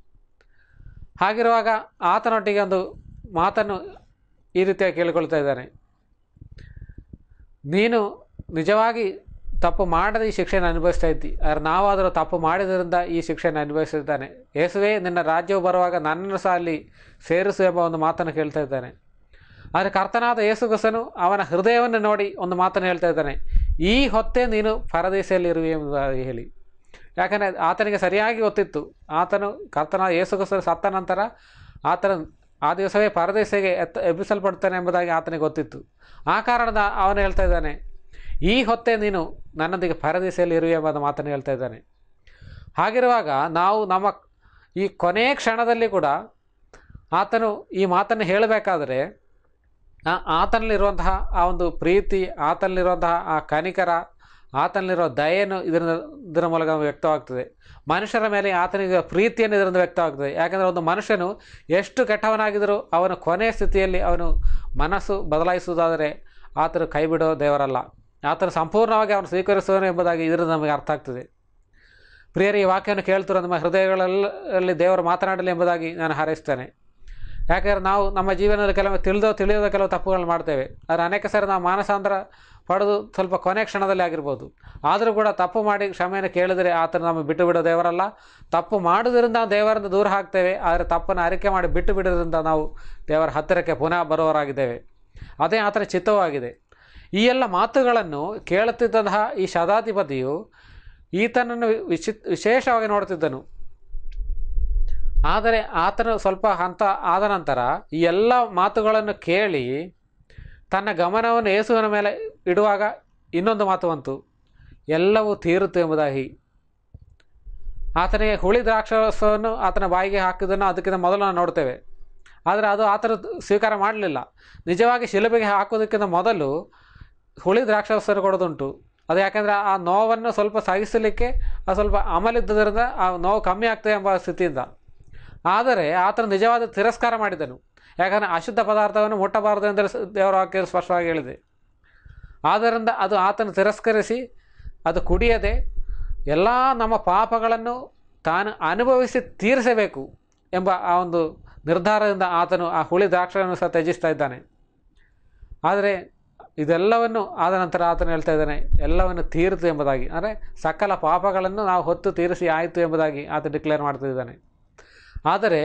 ಹಾಗಿರುವಾಗ ಆತನೊಟ್ಟಿಗೆ ಒಂದು ಮಾತನ್ನು ಈ ರೀತಿಯಾಗಿ ಕೇಳಿಕೊಳ್ತಾ ಇದ್ದಾನೆ ನೀನು ನಿಜವಾಗಿ ತಪ್ಪು ಮಾಡದೆ ಈ ಶಿಕ್ಷೆಯನ್ನು ಅನುಭವಿಸ್ತಾ ಇದ್ದಿ ಆದರೆ ನಾವಾದರೂ ತಪ್ಪು ಮಾಡಿದ್ರಿಂದ ಈ ಶಿಕ್ಷೆಯನ್ನು ಅನುಭವಿಸಿದ್ದಾನೆ ಯೇಸುವೆ ನಿನ್ನ ರಾಜ್ಯವು ಬರುವಾಗ ನನ್ನನ್ನು ಸಹ ಅಲ್ಲಿ ಸೇರಿಸು ಎಂಬ ಒಂದು ಮಾತನ್ನು ಕೇಳ್ತಾ ಇದ್ದಾನೆ ಆದರೆ ಕರ್ತನಾದ ಯೇಸುಗಸನು ಅವನ ಹೃದಯವನ್ನು ನೋಡಿ ಒಂದು ಮಾತನ್ನು ಹೇಳ್ತಾ ಇದ್ದಾನೆ ಈ ಹೊತ್ತೇ ನೀನು ಪರದೇಶದಲ್ಲಿ ಇರುವೆ ಎಂಬುದಾಗಿ ಹೇಳಿ ಯಾಕಂದರೆ ಆತನಿಗೆ ಸರಿಯಾಗಿ ಗೊತ್ತಿತ್ತು ಆತನು ಕರ್ತನಾದ ಯೇಸುಗಸನು ಸತ್ತ ನಂತರ ಆತನ ಆ ದಿವಸವೇ ಪರದೇಶಕ್ಕೆ ಎತ್ತ ಎಬ್ಬಿಸಲ್ಪಡ್ತಾನೆ ಎಂಬುದಾಗಿ ಆತನಿಗೆ ಗೊತ್ತಿತ್ತು ಆ ಕಾರಣದ ಅವನು ಹೇಳ್ತಾ ಇದ್ದಾನೆ ಈ ಹೊತ್ತೇ ನೀನು ನನ್ನೊಂದಿಗೆ ಪರದೇಶದಲ್ಲಿ ಇರುವೆ ಎಂಬ ಮಾತನ್ನು ಹೇಳ್ತಾ ಇದ್ದಾನೆ ಹಾಗಿರುವಾಗ ನಾವು ನಮ್ಮ ಈ ಕೊನೆಯ ಕ್ಷಣದಲ್ಲಿ ಕೂಡ ಆತನು ಈ ಮಾತನ್ನು ಹೇಳಬೇಕಾದ್ರೆ ಆ ಆತನಲ್ಲಿರುವಂತಹ ಆ ಒಂದು ಪ್ರೀತಿ ಆತನಲ್ಲಿರುವಂತಹ ಆ ಕನಿಕರ ಆತನಲ್ಲಿರೋ ದಯೆಯನ್ನು ಇದರಿಂದ ಇದರ ಮೂಲಕ ನಮಗೆ ವ್ಯಕ್ತವಾಗ್ತದೆ ಮನುಷ್ಯರ ಮೇಲೆ ಆತನಿಗೆ ಪ್ರೀತಿಯನ್ನು ಇದರಿಂದ ವ್ಯಕ್ತವಾಗ್ತದೆ ಯಾಕಂದರೆ ಒಂದು ಮನುಷ್ಯನು ಎಷ್ಟು ಕೆಟ್ಟವನಾಗಿದ್ದರೂ ಅವನ ಕೊನೆಯ ಸ್ಥಿತಿಯಲ್ಲಿ ಅವನು ಮನಸ್ಸು ಬದಲಾಯಿಸುವುದಾದರೆ ಆತನು ಕೈ ಬಿಡೋ ದೇವರಲ್ಲ ಆತನು ಸಂಪೂರ್ಣವಾಗಿ ಅವನು ಸ್ವೀಕರಿಸುವನು ಎಂಬುದಾಗಿ ಇದರಿಂದ ನಮಗೆ ಅರ್ಥ ಆಗ್ತದೆ ಪ್ರಿಯರ ಈ ವಾಕ್ಯವನ್ನು ಕೇಳ್ತಿರೋ ನಮ್ಮ ಹೃದಯಗಳಲ್ಲಿ ದೇವರು ಮಾತನಾಡಲಿ ಎಂಬುದಾಗಿ ನಾನು ಹಾರೈಸ್ತೇನೆ ಯಾಕಂದರೆ ನಾವು ನಮ್ಮ ಜೀವನದಲ್ಲಿ ಕೆಲವು ತಿಳಿದೋ ತಿಳಿಯದ ಕೆಲವು ತಪ್ಪುಗಳನ್ನು ಮಾಡ್ತೇವೆ ಆದರೆ ಅನೇಕ ಸಾರಿ ನಾವು ಮಾನಸಾಂತರ ಪಡೆದು ಸ್ವಲ್ಪ ಕೊನೆ ಕ್ಷಣದಲ್ಲಿ ಆಗಿರ್ಬೋದು ಆದರೂ ಕೂಡ ತಪ್ಪು ಮಾಡಿ ಕ್ಷಮೆಯನ್ನು ಕೇಳಿದರೆ ಆತನು ನಮಗೆ ಬಿಟ್ಟು ಬಿಡೋ ದೇವರಲ್ಲ ತಪ್ಪು ಮಾಡೋದ್ರಿಂದ ನಾವು ದೇವರಿಂದ ದೂರ ಹಾಕ್ತೇವೆ ಆದರೆ ತಪ್ಪನ್ನು ಅರಿಕೆ ಮಾಡಿ ಬಿಟ್ಟು ಬಿಡೋದ್ರಿಂದ ನಾವು ದೇವರ ಹತ್ತಿರಕ್ಕೆ ಪುನಃ ಬರುವವರಾಗಿದ್ದೇವೆ ಅದೇ ಆತನ ಚಿತ್ತವಾಗಿದೆ ಈ ಎಲ್ಲ ಮಾತುಗಳನ್ನು ಕೇಳುತ್ತಿದ್ದಂತಹ ಈ ಶತಾಧಿಪತಿಯು ಈತನನ್ನು ವಿಚಿ ವಿಶೇಷವಾಗಿ ನೋಡ್ತಿದ್ದನು ಆದರೆ ಆತನು ಸ್ವಲ್ಪ ಹಂತ ಆದ ನಂತರ ಈ ಎಲ್ಲ ಮಾತುಗಳನ್ನು ಕೇಳಿ ತನ್ನ ಗಮನವನ್ನು ಯೇಸುವಿನ ಮೇಲೆ ಇಡುವಾಗ ಇನ್ನೊಂದು ಮಾತು ಬಂತು ಎಲ್ಲವೂ ತೀರುತ್ತು ಎಂಬುದಾಗಿ ಆತನಿಗೆ ಹುಳಿ ದ್ರಾಕ್ಷಾರಸವನ್ನು ಆತನ ಬಾಯಿಗೆ ಹಾಕಿದ್ದನ್ನು ಅದಕ್ಕಿಂತ ಮೊದಲು ನಾವು ನೋಡ್ತೇವೆ ಆದರೆ ಅದು ಆತನು ಸ್ವೀಕಾರ ಮಾಡಲಿಲ್ಲ ನಿಜವಾಗಿ ಶಿಲುಬೆಗೆ ಹಾಕೋದಕ್ಕಿಂತ ಮೊದಲು ಹುಳಿ ದ್ರಾಕ್ಷಾರಸವನ್ನು ಕೊಡೋದುಂಟು ಅದು ಯಾಕೆಂದರೆ ಆ ನೋವನ್ನು ಸ್ವಲ್ಪ ಸಹಿಸಲಿಕ್ಕೆ ಅದು ಸ್ವಲ್ಪ ಅಮಲಿದ್ದರಿಂದ ಆ ನೋವು ಕಮ್ಮಿ ಆಗ್ತದೆ ಎಂಬ ಸ್ಥಿತಿಯಿಂದ ಆದರೆ ಆತನು ನಿಜವಾದ ತಿರಸ್ಕಾರ ಮಾಡಿದನು ಯಾಕಂದರೆ ಅಶುದ್ಧ ಪದಾರ್ಥವನ್ನು ಮುಟ್ಟಬಾರದು ಎಂದು ದೇವರ ವಾಕ್ಯ ಸ್ಪಷ್ಟವಾಗಿ ಹೇಳಿದೆ ಆದ್ದರಿಂದ ಅದು ಆತನು ತಿರಸ್ಕರಿಸಿ ಅದು ಕುಡಿಯದೆ ಎಲ್ಲ ನಮ್ಮ ಪಾಪಗಳನ್ನು ತಾನು ಅನುಭವಿಸಿ ತೀರಿಸಬೇಕು ಎಂಬ ಆ ಒಂದು ನಿರ್ಧಾರದಿಂದ ಆತನು ಆ ಹುಳಿ ದ್ರಾಕ್ಷವನ್ನು ಸಹ ತ್ಯಜಿಸ್ತಾ ಇದ್ದಾನೆ ಆದರೆ ಇದೆಲ್ಲವನ್ನು ಆದ ನಂತರ ಆತನು ಹೇಳ್ತಾ ಇದ್ದಾನೆ ಎಲ್ಲವನ್ನು ತೀರಿತು ಎಂಬುದಾಗಿ ಅಂದರೆ ಸಕಲ ಪಾಪಗಳನ್ನು ನಾವು ಹೊತ್ತು ತೀರಿಸಿ ಆಯಿತು ಎಂಬುದಾಗಿ ಆತ ಡಿಕ್ಲೇರ್ ಮಾಡ್ತಿದ್ದಾನೆ ಆದರೆ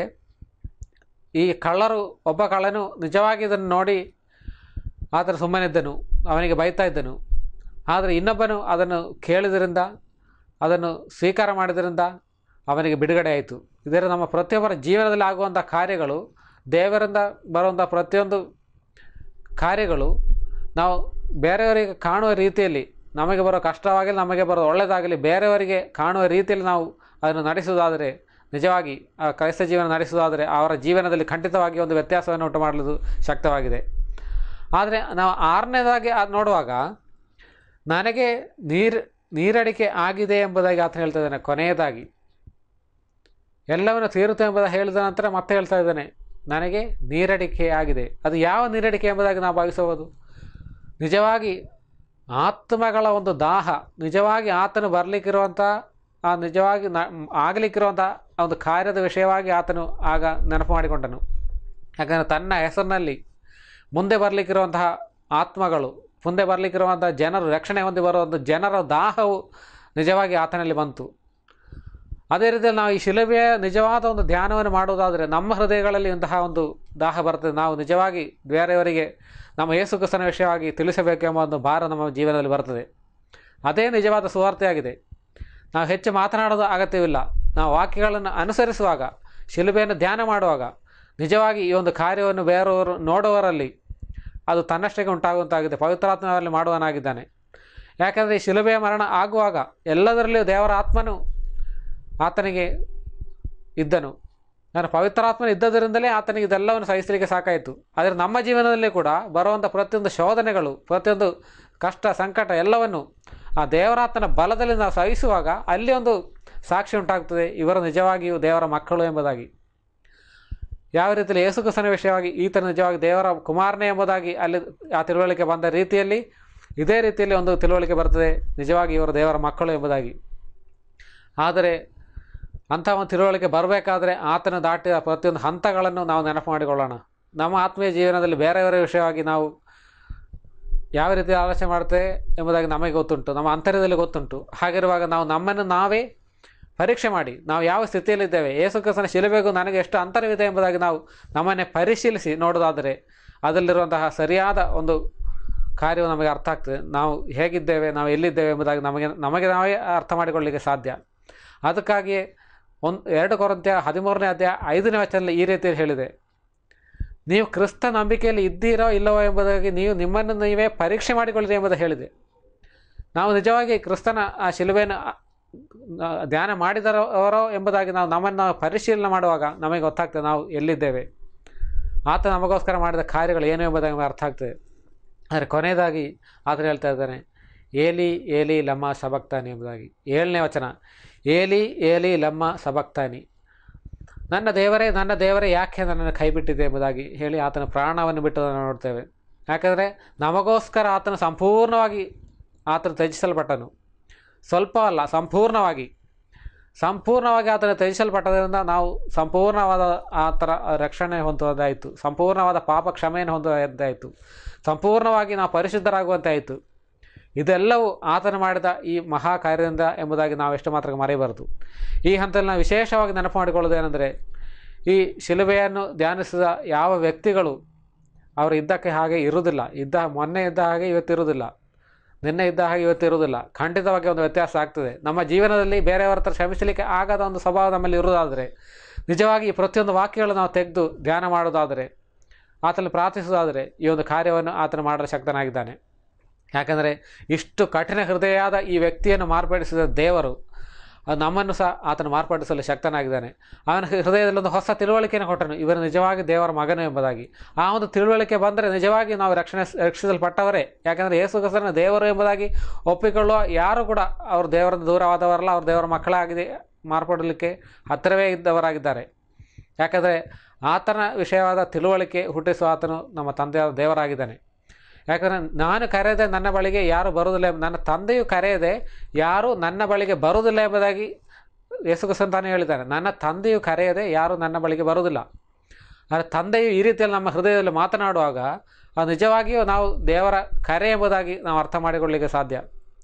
ಈ ಕಳ್ಳರು ಒಬ್ಬ ಕಳ್ಳನು ನಿಜವಾಗಿ ಇದನ್ನು ನೋಡಿ ಆತನು ಸುಮ್ಮನಿದ್ದನು ಅವನಿಗೆ ಬೈತಾ ಇದ್ದನು ಆದರೆ ಇನ್ನೊಬ್ಬನು ಅದನ್ನು ಕೇಳಿದ್ರಿಂದ ಅದನ್ನು ಸ್ವೀಕಾರ ಮಾಡಿದ್ರಿಂದ ಅವನಿಗೆ ಬಿಡುಗಡೆ ಆಯಿತು ಇದರ ನಮ್ಮ ಪ್ರತಿಯೊಬ್ಬರ ಜೀವನದಲ್ಲಿ ಆಗುವಂಥ ಕಾರ್ಯಗಳು ದೇವರಿಂದ ಬರುವಂಥ ಪ್ರತಿಯೊಂದು ಕಾರ್ಯಗಳು ನಾವು ಬೇರೆಯವರಿಗೆ ಕಾಣುವ ರೀತಿಯಲ್ಲಿ ನಮಗೆ ಬರೋ ಕಷ್ಟವಾಗಲಿ ನಮಗೆ ಬರೋ ಒಳ್ಳೆಯದಾಗಲಿ ಬೇರೆಯವರಿಗೆ ಕಾಣುವ ರೀತಿಯಲ್ಲಿ ನಾವು ಅದನ್ನು ನಡೆಸುವುದಾದರೆ ನಿಜವಾಗಿ ಆ ಕ್ರೈಸ್ತ ಜೀವನ ನಡೆಸುವುದಾದರೆ ಅವರ ಜೀವನದಲ್ಲಿ ಖಂಡಿತವಾಗಿ ಒಂದು ವ್ಯತ್ಯಾಸವನ್ನು ಉಂಟು ಮಾಡಲು ಶಕ್ತವಾಗಿದೆ ಆದರೆ ನಾವು ಆರನೇದಾಗಿ ಅದು ನೋಡುವಾಗ ನನಗೆ ನೀರು ನೀರಡಿಕೆ ಆಗಿದೆ ಎಂಬುದಾಗಿ ಆತನು ಹೇಳ್ತಾ ಇದ್ದಾನೆ ಕೊನೆಯದಾಗಿ ಎಲ್ಲವನ್ನು ತೀರುತ್ತೆ ಎಂಬುದಾಗಿ ಹೇಳಿದ ನಂತರ ಮತ್ತೆ ಹೇಳ್ತಾ ಇದ್ದಾನೆ ನನಗೆ ನೀರಡಿಕೆ ಆಗಿದೆ ಅದು ಯಾವ ನೀರಡಿಕೆ ಎಂಬುದಾಗಿ ನಾವು ಭಾವಿಸಬಹುದು ನಿಜವಾಗಿ ಆತ್ಮಗಳ ಒಂದು ದಾಹ ನಿಜವಾಗಿ ಆತನು ಬರಲಿಕ್ಕಿರುವಂಥ ಆ ನಿಜವಾಗಿ ನ ಆಗಲಿಕ್ಕಿರುವಂಥ ಒಂದು ಕಾರ್ಯದ ವಿಷಯವಾಗಿ ಆತನು ಆಗ ನೆನಪು ಮಾಡಿಕೊಂಡನು ಯಾಕಂದರೆ ತನ್ನ ಹೆಸರಿನಲ್ಲಿ ಮುಂದೆ ಬರಲಿಕ್ಕಿರುವಂತಹ ಆತ್ಮಗಳು ಮುಂದೆ ಬರಲಿಕ್ಕಿರುವಂಥ ಜನರು ರಕ್ಷಣೆ ಹೊಂದಿ ಬರುವಂಥ ಜನರ ದಾಹವು ನಿಜವಾಗಿ ಆತನಲ್ಲಿ ಬಂತು ಅದೇ ರೀತಿಯಲ್ಲಿ ನಾವು ಈ ಶಿಲುಬೆಯ ನಿಜವಾದ ಒಂದು ಧ್ಯಾನವನ್ನು ಮಾಡುವುದಾದರೆ ನಮ್ಮ ಹೃದಯಗಳಲ್ಲಿ ಇಂತಹ ಒಂದು ದಾಹ ಬರ್ತದೆ ನಾವು ನಿಜವಾಗಿ ಬೇರೆಯವರಿಗೆ ನಮ್ಮ ಯೇಸುಕ್ರಿಸ್ತನ ವಿಷಯವಾಗಿ ತಿಳಿಸಬೇಕು ಎಂಬ ಒಂದು ಭಾರ ನಮ್ಮ ಜೀವನದಲ್ಲಿ ಬರ್ತದೆ ಅದೇ ನಿಜವಾದ ಸುವಾರ್ತೆಯಾಗಿದೆ ನಾವು ಹೆಚ್ಚು ಮಾತನಾಡೋದು ಅಗತ್ಯವಿಲ್ಲ ನಾವು ವಾಕ್ಯಗಳನ್ನು ಅನುಸರಿಸುವಾಗ ಶಿಲುಬೆಯನ್ನು ಧ್ಯಾನ ಮಾಡುವಾಗ ನಿಜವಾಗಿ ಈ ಒಂದು ಕಾರ್ಯವನ್ನು ಬೇರೆಯವರು ನೋಡುವವರಲ್ಲಿ ಅದು ತನ್ನಷ್ಟಕ್ಕೆ ಉಂಟಾಗುವಂತಾಗಿದೆ ಪವಿತ್ರಾತ್ಮನಲ್ಲಿ ಮಾಡುವನಾಗಿದ್ದಾನೆ ಯಾಕಂದರೆ ಈ ಶಿಲುಬೆಯ ಮರಣ ಆಗುವಾಗ ಎಲ್ಲದರಲ್ಲಿಯೂ ದೇವರ ಆತ್ಮನು ಆತನಿಗೆ ಇದ್ದನು ನಾನು ಪವಿತ್ರಾತ್ಮನ ಇದ್ದದರಿಂದಲೇ ಆತನಿಗೆ ಇದೆಲ್ಲವನ್ನು ಸಹಿಸಲಿಕ್ಕೆ ಸಾಕಾಯಿತು ಆದರೆ ನಮ್ಮ ಜೀವನದಲ್ಲಿ ಕೂಡ ಬರುವಂಥ ಪ್ರತಿಯೊಂದು ಶೋಧನೆಗಳು ಪ್ರತಿಯೊಂದು ಕಷ್ಟ ಸಂಕಟ ಎಲ್ಲವನ್ನು ಆ ದೇವರಾತನ ಬಲದಲ್ಲಿ ನಾವು ಸಹಿಸುವಾಗ ಅಲ್ಲಿ ಒಂದು ಸಾಕ್ಷಿ ಉಂಟಾಗ್ತದೆ ಇವರು ನಿಜವಾಗಿಯೂ ದೇವರ ಮಕ್ಕಳು ಎಂಬುದಾಗಿ ಯಾವ ರೀತಿಯಲ್ಲಿ ಯೇಸುಕ್ರಿಸ್ತನ ವಿಷಯವಾಗಿ ಈತನ ನಿಜವಾಗಿ ದೇವರ ಕುಮಾರನೇ ಎಂಬುದಾಗಿ ಅಲ್ಲಿ ಆ ತಿಳುವಳಿಕೆ ಬಂದ ರೀತಿಯಲ್ಲಿ ಇದೇ ರೀತಿಯಲ್ಲಿ ಒಂದು ತಿಳುವಳಿಕೆ ಬರ್ತದೆ ನಿಜವಾಗಿ ಇವರು ದೇವರ ಮಕ್ಕಳು ಎಂಬುದಾಗಿ ಆದರೆ ಅಂಥ ಒಂದು ತಿಳುವಳಿಕೆ ಬರಬೇಕಾದ್ರೆ ಆತನ ದಾಟಿದ ಪ್ರತಿಯೊಂದು ಹಂತಗಳನ್ನು ನಾವು ನೆನಪು ಮಾಡಿಕೊಳ್ಳೋಣ ನಮ್ಮ ಆತ್ಮೀಯ ಜೀವನದಲ್ಲಿ ಬೇರೆಯವರ ವಿಷಯವಾಗಿ ನಾವು ಯಾವ ರೀತಿ ಆಲೋಚನೆ ಮಾಡ್ತೇವೆ ಎಂಬುದಾಗಿ ನಮಗೆ ಗೊತ್ತುಂಟು ನಮ್ಮ ಅಂತರ್ಯದಲ್ಲಿ ಗೊತ್ತುಂಟು ಹಾಗಿರುವಾಗ ನಾವು ನಮ್ಮನ್ನು ನಾವೇ ಪರೀಕ್ಷೆ ಮಾಡಿ ನಾವು ಯಾವ ಸ್ಥಿತಿಯಲ್ಲಿದ್ದೇವೆ ಯೇಸು ಕ್ರಿಸ್ತನ ಶಿಲುಬೆಗೂ ನನಗೆ ಎಷ್ಟು ಅಂತರವಿದೆ ಎಂಬುದಾಗಿ ನಾವು ನಮ್ಮನ್ನೇ ಪರಿಶೀಲಿಸಿ ನೋಡೋದಾದರೆ ಅದರಲ್ಲಿರುವಂತಹ ಸರಿಯಾದ ಒಂದು ಕಾರ್ಯವು ನಮಗೆ ಅರ್ಥ ಆಗ್ತದೆ ನಾವು ಹೇಗಿದ್ದೇವೆ ನಾವು ಎಲ್ಲಿದ್ದೇವೆ ಎಂಬುದಾಗಿ ನಮಗೆ ನಮಗೆ ನಾವೇ ಅರ್ಥ ಮಾಡಿಕೊಳ್ಳಲಿಕ್ಕೆ ಸಾಧ್ಯ ಅದಕ್ಕಾಗಿಯೇ ಒಂದು ಎರಡು ಕೊರಂತ್ಯ ಹದಿಮೂರನೇ ಅಧ್ಯಾಯ ಐದನೇ ವಚನದಲ್ಲಿ ಈ ರೀತಿಯಲ್ಲಿ ಹೇಳಿದೆ ನೀವು ಕ್ರಿಸ್ತ ನಂಬಿಕೆಯಲ್ಲಿ ಇದ್ದೀರೋ ಇಲ್ಲವೋ ಎಂಬುದಾಗಿ ನೀವು ನಿಮ್ಮನ್ನು ನೀವೇ ಪರೀಕ್ಷೆ ಮಾಡಿಕೊಳ್ಳಿರಿ ಎಂಬುದು ಹೇಳಿದೆ ನಾವು ನಿಜವಾಗಿ ಕ್ರಿಸ್ತನ ಆ ಶಿಲುಬೆಯನ್ನು ಆ, ಆ, ಧ್ಯಾನ ಮಾಡಿದರವರೋ ಎಂಬುದಾಗಿ ನಾವು ನಮ್ಮನ್ನು ನಾವು ಪರಿಶೀಲನೆ ಮಾಡುವಾಗ ನಮಗೆ ಗೊತ್ತಾಗ್ತದೆ ನಾವು ಎಲ್ಲಿದ್ದೇವೆ ಆತ ನಮಗೋಸ್ಕರ ಮಾಡಿದ ಕಾರ್ಯಗಳು ಏನು ಎಂಬುದಾಗಿ ನಮಗೆ ಅರ್ಥ ಆಗ್ತದೆ ಆದರೆ ಕೊನೆಯದಾಗಿ ಆತನು ಹೇಳ್ತಾ ಇದ್ದಾನೆ ಏಲಿ ಏಲಿ ಲಮ್ಮ ಸಬಕ್ತಾನಿ ಎಂಬುದಾಗಿ ಏಳನೇ ವಚನ ಏಲಿ ಏಲಿ ಲಮ್ಮ ಸಬಕ್ತಾನಿ ನನ್ನ ದೇವರೇ ನನ್ನ ದೇವರೇ ಯಾಕೆ ನನ್ನನ್ನು ಕೈ ಬಿಟ್ಟಿದೆ ಎಂಬುದಾಗಿ ಹೇಳಿ ಆತನ ಪ್ರಾಣವನ್ನು ಬಿಟ್ಟದನ್ನು ನೋಡ್ತೇವೆ ಯಾಕಂದರೆ ನಮಗೋಸ್ಕರ ಆತನು ಸಂಪೂರ್ಣವಾಗಿ ಆತನು ತ್ಯಜಿಸಲ್ಪಟ್ಟನು ಸ್ವಲ್ಪ ಅಲ್ಲ ಸಂಪೂರ್ಣವಾಗಿ ಸಂಪೂರ್ಣವಾಗಿ ಆತನ ತ್ಯಜಿಸಲ್ಪಟ್ಟದರಿಂದ ನಾವು ಸಂಪೂರ್ಣವಾದ ಆತರ ರಕ್ಷಣೆ ಹೊಂದುವುದಾಯಿತು ಸಂಪೂರ್ಣವಾದ ಪಾಪ ಕ್ಷಮೆಯನ್ನು ಹೊಂದುವಂತಾಯಿತು ಸಂಪೂರ್ಣವಾಗಿ ನಾವು ಪರಿಶುದ್ಧರಾಗುವಂತೆ ಆಯಿತು ಇದೆಲ್ಲವೂ ಆತನು ಮಾಡಿದ ಈ ಮಹಾ ಕಾರ್ಯದಿಂದ ಎಂಬುದಾಗಿ ನಾವು ಎಷ್ಟು ಮಾತ್ರ ಮರೆಯಬಾರದು ಈ ಹಂತದಲ್ಲಿ ನಾವು ವಿಶೇಷವಾಗಿ ನೆನಪು ಮಾಡಿಕೊಳ್ಳೋದೇನೆಂದರೆ ಈ ಶಿಲುಬೆಯನ್ನು ಧ್ಯಾನಿಸಿದ ಯಾವ ವ್ಯಕ್ತಿಗಳು ಅವರು ಇದ್ದಕ್ಕೆ ಹಾಗೆ ಇರುವುದಿಲ್ಲ ಇದ್ದ ಮೊನ್ನೆ ಇದ್ದ ಹಾಗೆ ಇವತ್ತಿರುವುದಿಲ್ಲ ನಿನ್ನೆ ಇದ್ದ ಹಾಗೆ ಇವತ್ತಿರುವುದಿಲ್ಲ ಖಂಡಿತವಾಗಿ ಒಂದು ವ್ಯತ್ಯಾಸ ಆಗ್ತದೆ ನಮ್ಮ ಜೀವನದಲ್ಲಿ ಬೇರೆಯವರ ಹತ್ರ ಶ್ರಮಿಸಲಿಕ್ಕೆ ಆಗದ ಒಂದು ಸ್ವಭಾವ ನಮ್ಮಲ್ಲಿ ಇರುವುದಾದರೆ ನಿಜವಾಗಿ ಈ ಪ್ರತಿಯೊಂದು ವಾಕ್ಯಗಳು ನಾವು ತೆಗೆದು ಧ್ಯಾನ ಮಾಡೋದಾದರೆ ಆತನಲ್ಲಿ ಪ್ರಾರ್ಥಿಸುವುದಾದರೆ ಈ ಒಂದು ಕಾರ್ಯವನ್ನು ಆತನು ಮಾಡಲು ಶಕ್ತನಾಗಿದ್ದಾನೆ ಯಾಕಂದರೆ ಇಷ್ಟು ಕಠಿಣ ಹೃದಯವಾದ ಈ ವ್ಯಕ್ತಿಯನ್ನು ಮಾರ್ಪಡಿಸಿದ ದೇವರು ಅದು ನಮ್ಮನ್ನು ಸಹ ಆತನು ಮಾರ್ಪಡಿಸಲು ಶಕ್ತನಾಗಿದ್ದಾನೆ ಅವನ ಹೃದಯದಲ್ಲಿ ಒಂದು ಹೊಸ ತಿಳುವಳಿಕೆಯನ್ನು ಕೊಟ್ಟನು ಇವನು ನಿಜವಾಗಿ ದೇವರ ಮಗನು ಎಂಬುದಾಗಿ ಆ ಒಂದು ತಿಳುವಳಿಕೆ ಬಂದರೆ ನಿಜವಾಗಿ ನಾವು ರಕ್ಷಣೆ ರಕ್ಷಿಸಲ್ಪಟ್ಟವರೇ ಯಾಕಂದರೆ ಯೇಸು ಕ್ರಿಸ್ತನ ದೇವರು ಎಂಬುದಾಗಿ ಒಪ್ಪಿಕೊಳ್ಳುವ ಯಾರು ಕೂಡ ಅವರು ದೇವರಿಂದ ದೂರವಾದವರಲ್ಲ ಅವರು ದೇವರ ಮಕ್ಕಳಾಗಿದೆ ಮಾರ್ಪಡಲಿಕ್ಕೆ ಹತ್ತಿರವೇ ಇದ್ದವರಾಗಿದ್ದಾರೆ ಯಾಕಂದರೆ ಆತನ ವಿಷಯವಾದ ತಿಳುವಳಿಕೆ ಹುಟ್ಟಿಸುವ ಆತನು ನಮ್ಮ ತಂದೆಯಾದ ದೇವರಾಗಿದ್ದಾನೆ ಯಾಕಂದರೆ ನಾನು ಕರೆಯದೆ ನನ್ನ ಬಳಿಗೆ ಯಾರು ಬರುವುದಿಲ್ಲ ಎಂಬ ನನ್ನ ತಂದೆಯು ಕರೆಯದೆ ಯಾರು ನನ್ನ ಬಳಿಗೆ ಬರುವುದಿಲ್ಲ ಎಂಬುದಾಗಿ ಯೇಸು ಸಂತಾನ ಹೇಳಿದ್ದಾನೆ ನನ್ನ ತಂದೆಯು ಕರೆಯದೆ ಯಾರು ನನ್ನ ಬಳಿಗೆ ಬರುವುದಿಲ್ಲ ಆದರೆ ತಂದೆಯು ಈ ರೀತಿಯಲ್ಲಿ ನಮ್ಮ ಹೃದಯದಲ್ಲಿ ಮಾತನಾಡುವಾಗ ಅದು ನಿಜವಾಗಿಯೂ ನಾವು ದೇವರ ಕರೆ ಎಂಬುದಾಗಿ ನಾವು ಅರ್ಥ ಮಾಡಿಕೊಳ್ಳಲಿಕ್ಕೆ ಸಾಧ್ಯ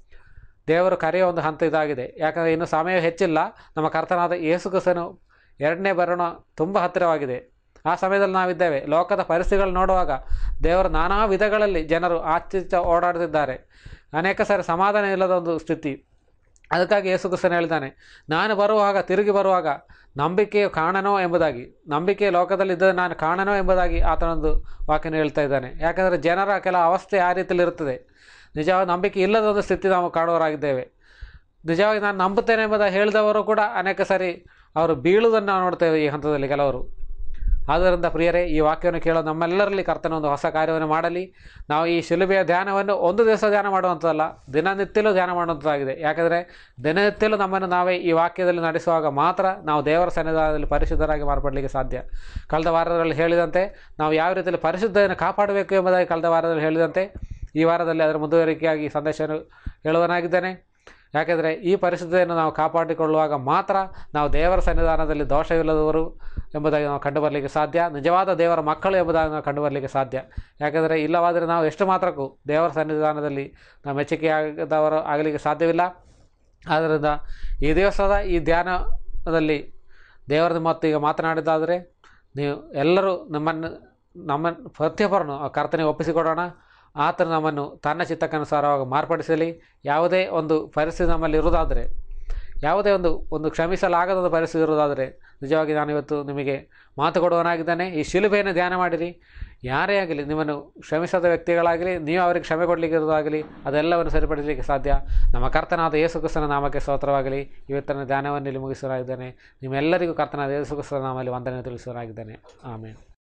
ದೇವರು ಕರೆಯೋ ಒಂದು ಹಂತ ಇದಾಗಿದೆ ಯಾಕಂದರೆ ಇನ್ನು ಸಮಯ ಹೆಚ್ಚಿಲ್ಲ ನಮ್ಮ ಕರ್ತನಾದ ಯೇಸು ಕ್ರಿಸ್ತನು ಎರಡನೇ ಬರೋಣ ತುಂಬ ಹತ್ತಿರವಾಗಿದೆ ಆ ಸಮಯದಲ್ಲಿ ನಾವಿದ್ದೇವೆ ಲೋಕದ ಪರಿಸ್ಥಿತಿಗಳು ನೋಡುವಾಗ ದೇವರು ನಾನಾ ವಿಧಗಳಲ್ಲಿ ಜನರು ಆಚಿತ ಓಡಾಡ್ತಿದ್ದಾರೆ ಅನೇಕ ಸಾರಿ ಸಮಾಧಾನ ಇಲ್ಲದ ಒಂದು ಸ್ಥಿತಿ ಅದಕ್ಕಾಗಿ ಯೇಸು ಕ್ರಿಸ್ತನು ಹೇಳಿದ್ದಾನೆ ನಾನು ಬರುವಾಗ ತಿರುಗಿ ಬರುವಾಗ ನಂಬಿಕೆಯು ಕಾಣನೋ ಎಂಬುದಾಗಿ ನಂಬಿಕೆ ಲೋಕದಲ್ಲಿ ಇದ್ದರೆ ನಾನು ಕಾಣನೋ ಎಂಬುದಾಗಿ ಆತನೊಂದು ವಾಕ್ಯನ ಹೇಳ್ತಾ ಇದ್ದಾನೆ ಯಾಕಂದರೆ ಜನರ ಕೆಲ ಅವಸ್ಥೆ ಆ ರೀತಿಯಲ್ಲಿ ಇರುತ್ತದೆ ನಿಜವಾದ ನಂಬಿಕೆ ಇಲ್ಲದ ಒಂದು ಸ್ಥಿತಿ ನಾವು ಕಾಣುವವರಾಗಿದ್ದೇವೆ ನಿಜವಾಗಿ ನಾನು ನಂಬುತ್ತೇನೆ ಎಂಬುದಾಗಿ ಹೇಳಿದವರು ಕೂಡ ಅನೇಕ ಸಾರಿ ಅವರು ಬೀಳುವುದನ್ನು ನಾವು ನೋಡ್ತೇವೆ ಈ ಹಂತದಲ್ಲಿ ಕೆಲವರು ಆದ್ದರಿಂದ ಪ್ರಿಯರೇ ಈ ವಾಕ್ಯವನ್ನು ಕೇಳೋ ನಮ್ಮೆಲ್ಲರಲ್ಲಿ ಕರ್ತನ ಒಂದು ಹೊಸ ಕಾರ್ಯವನ್ನು ಮಾಡಲಿ ನಾವು ಈ ಶಿಲುಬೆಯ ಧ್ಯಾನವನ್ನು ಒಂದು ದಿವಸ ಧ್ಯಾನ ಮಾಡುವಂಥದ್ದಲ್ಲ ದಿನನಿತ್ಯಲೂ ಧ್ಯಾನ ಮಾಡುವಂಥದ್ದಾಗಿದೆ ಯಾಕಂದರೆ ದಿನನಿತ್ಯಲೂ ನಮ್ಮನ್ನು ನಾವೇ ಈ ವಾಕ್ಯದಲ್ಲಿ ನಡೆಸುವಾಗ ಮಾತ್ರ ನಾವು ದೇವರ ಸನ್ನಿಧಾನದಲ್ಲಿ ಪರಿಶುದ್ಧರಾಗಿ ಮಾರ್ಪಡಲಿಕ್ಕೆ ಸಾಧ್ಯ ಕಳೆದ ವಾರದಲ್ಲಿ ಹೇಳಿದಂತೆ ನಾವು ಯಾವ ರೀತಿಯಲ್ಲಿ ಪರಿಶುದ್ಧತೆಯನ್ನು ಕಾಪಾಡಬೇಕು ಎಂಬುದಾಗಿ ಕಳೆದ ವಾರದಲ್ಲಿ ಹೇಳಿದಂತೆ ಈ ವಾರದಲ್ಲಿ ಅದರ ಮುಂದುವರಿಕೆಯಾಗಿ ಈ ಸಂದೇಶವನ್ನು ಹೇಳುವನಾಗಿದ್ದೇನೆ ಯಾಕೆಂದರೆ ಈ ಪರಿಶುದ್ಧತೆಯನ್ನು ನಾವು ಕಾಪಾಡಿಕೊಳ್ಳುವಾಗ ಮಾತ್ರ ನಾವು ದೇವರ ಸನ್ನಿಧಾನದಲ್ಲಿ ದೋಷವಿಲ್ಲದವರು ಎಂಬುದಾಗಿ ನಾವು ಕಂಡುಬರಲಿಕ್ಕೆ ಸಾಧ್ಯ ನಿಜವಾದ ದೇವರ ಮಕ್ಕಳು ಎಂಬುದಾಗಿ ನಾವು ಕಂಡುಬರಲಿಕ್ಕೆ ಸಾಧ್ಯ ಯಾಕೆಂದರೆ ಇಲ್ಲವಾದರೆ ನಾವು ಎಷ್ಟು ಮಾತ್ರಕ್ಕೂ ದೇವರ ಸನ್ನಿಧಾನದಲ್ಲಿ ನಾವು ಮೆಚ್ಚುಗೆಯಾಗದವರು ಆಗಲಿಕ್ಕೆ ಸಾಧ್ಯವಿಲ್ಲ ಆದ್ದರಿಂದ ಈ ದಿವಸದ ಈ ಧ್ಯಾನದಲ್ಲಿ ದೇವರ ಮತ್ತು ಈಗ ಮಾತನಾಡಿದ್ದಾದರೆ ನೀವು ಎಲ್ಲರೂ ನಮ್ಮನ್ನು ನಮ್ಮ ಪ್ರತಿಯೊಬ್ಬರನ್ನು ಆ ಕರ್ತನೆಗೆ ಒಪ್ಪಿಸಿಕೊಡೋಣ ಆತನು ನಮ್ಮನ್ನು ತನ್ನ ಚಿತ್ತಕ್ಕನುಸಾರವಾಗಿ ಮಾರ್ಪಡಿಸಲಿ ಯಾವುದೇ ಒಂದು ಪರಿಸ್ಥಿತಿ ನಮ್ಮಲ್ಲಿ ಇರುವುದಾದರೆ ಯಾವುದೇ ಒಂದು ಒಂದು ಕ್ಷಮಿಸಲಾಗದ ಪರಿಸ್ಥಿತಿ ಇರುವುದಾದರೆ ನಿಜವಾಗಿ ನಾನು ಇವತ್ತು ನಿಮಗೆ ಮಾತು ಕೊಡುವನಾಗಿದ್ದಾನೆ ಈ ಶಿಲುಬೆಯನ್ನು ಧ್ಯಾನ ಮಾಡಿರಿ ಯಾರೇ ಆಗಲಿ ನಿಮ್ಮನ್ನು ಕ್ಷಮಿಸದ ವ್ಯಕ್ತಿಗಳಾಗಲಿ ನೀವು ಅವರಿಗೆ ಕ್ಷಮೆ ಕೊಡಲಿಕ್ಕೆ ಇರೋದಾಗಲಿ ಅದೆಲ್ಲವನ್ನು ಸರಿಪಡಿಸಲಿಕ್ಕೆ ಸಾಧ್ಯ ನಮ್ಮ ಕರ್ತನಾದ ಯೇಸು ಕ್ರಿಸ್ತನ ನಾಮಕ್ಕೆ ಸ್ತೋತ್ರವಾಗಲಿ ಇವತ್ತಿನ ಧ್ಯಾನವನ್ನು ಇಲ್ಲಿ ಮುಗಿಸುವರಾಗಿದ್ದಾನೆ ನಿಮ್ಮೆಲ್ಲರಿಗೂ ಕರ್ತನಾದ ಯೇಸು ಕ್ರಿಸ್ತನ ನಾಮಲ್ಲಿ ವಂದನೆ ತಿಳಿಸುವರಾಗಿದ್ದಾನೆ ಆಮೇಲೆ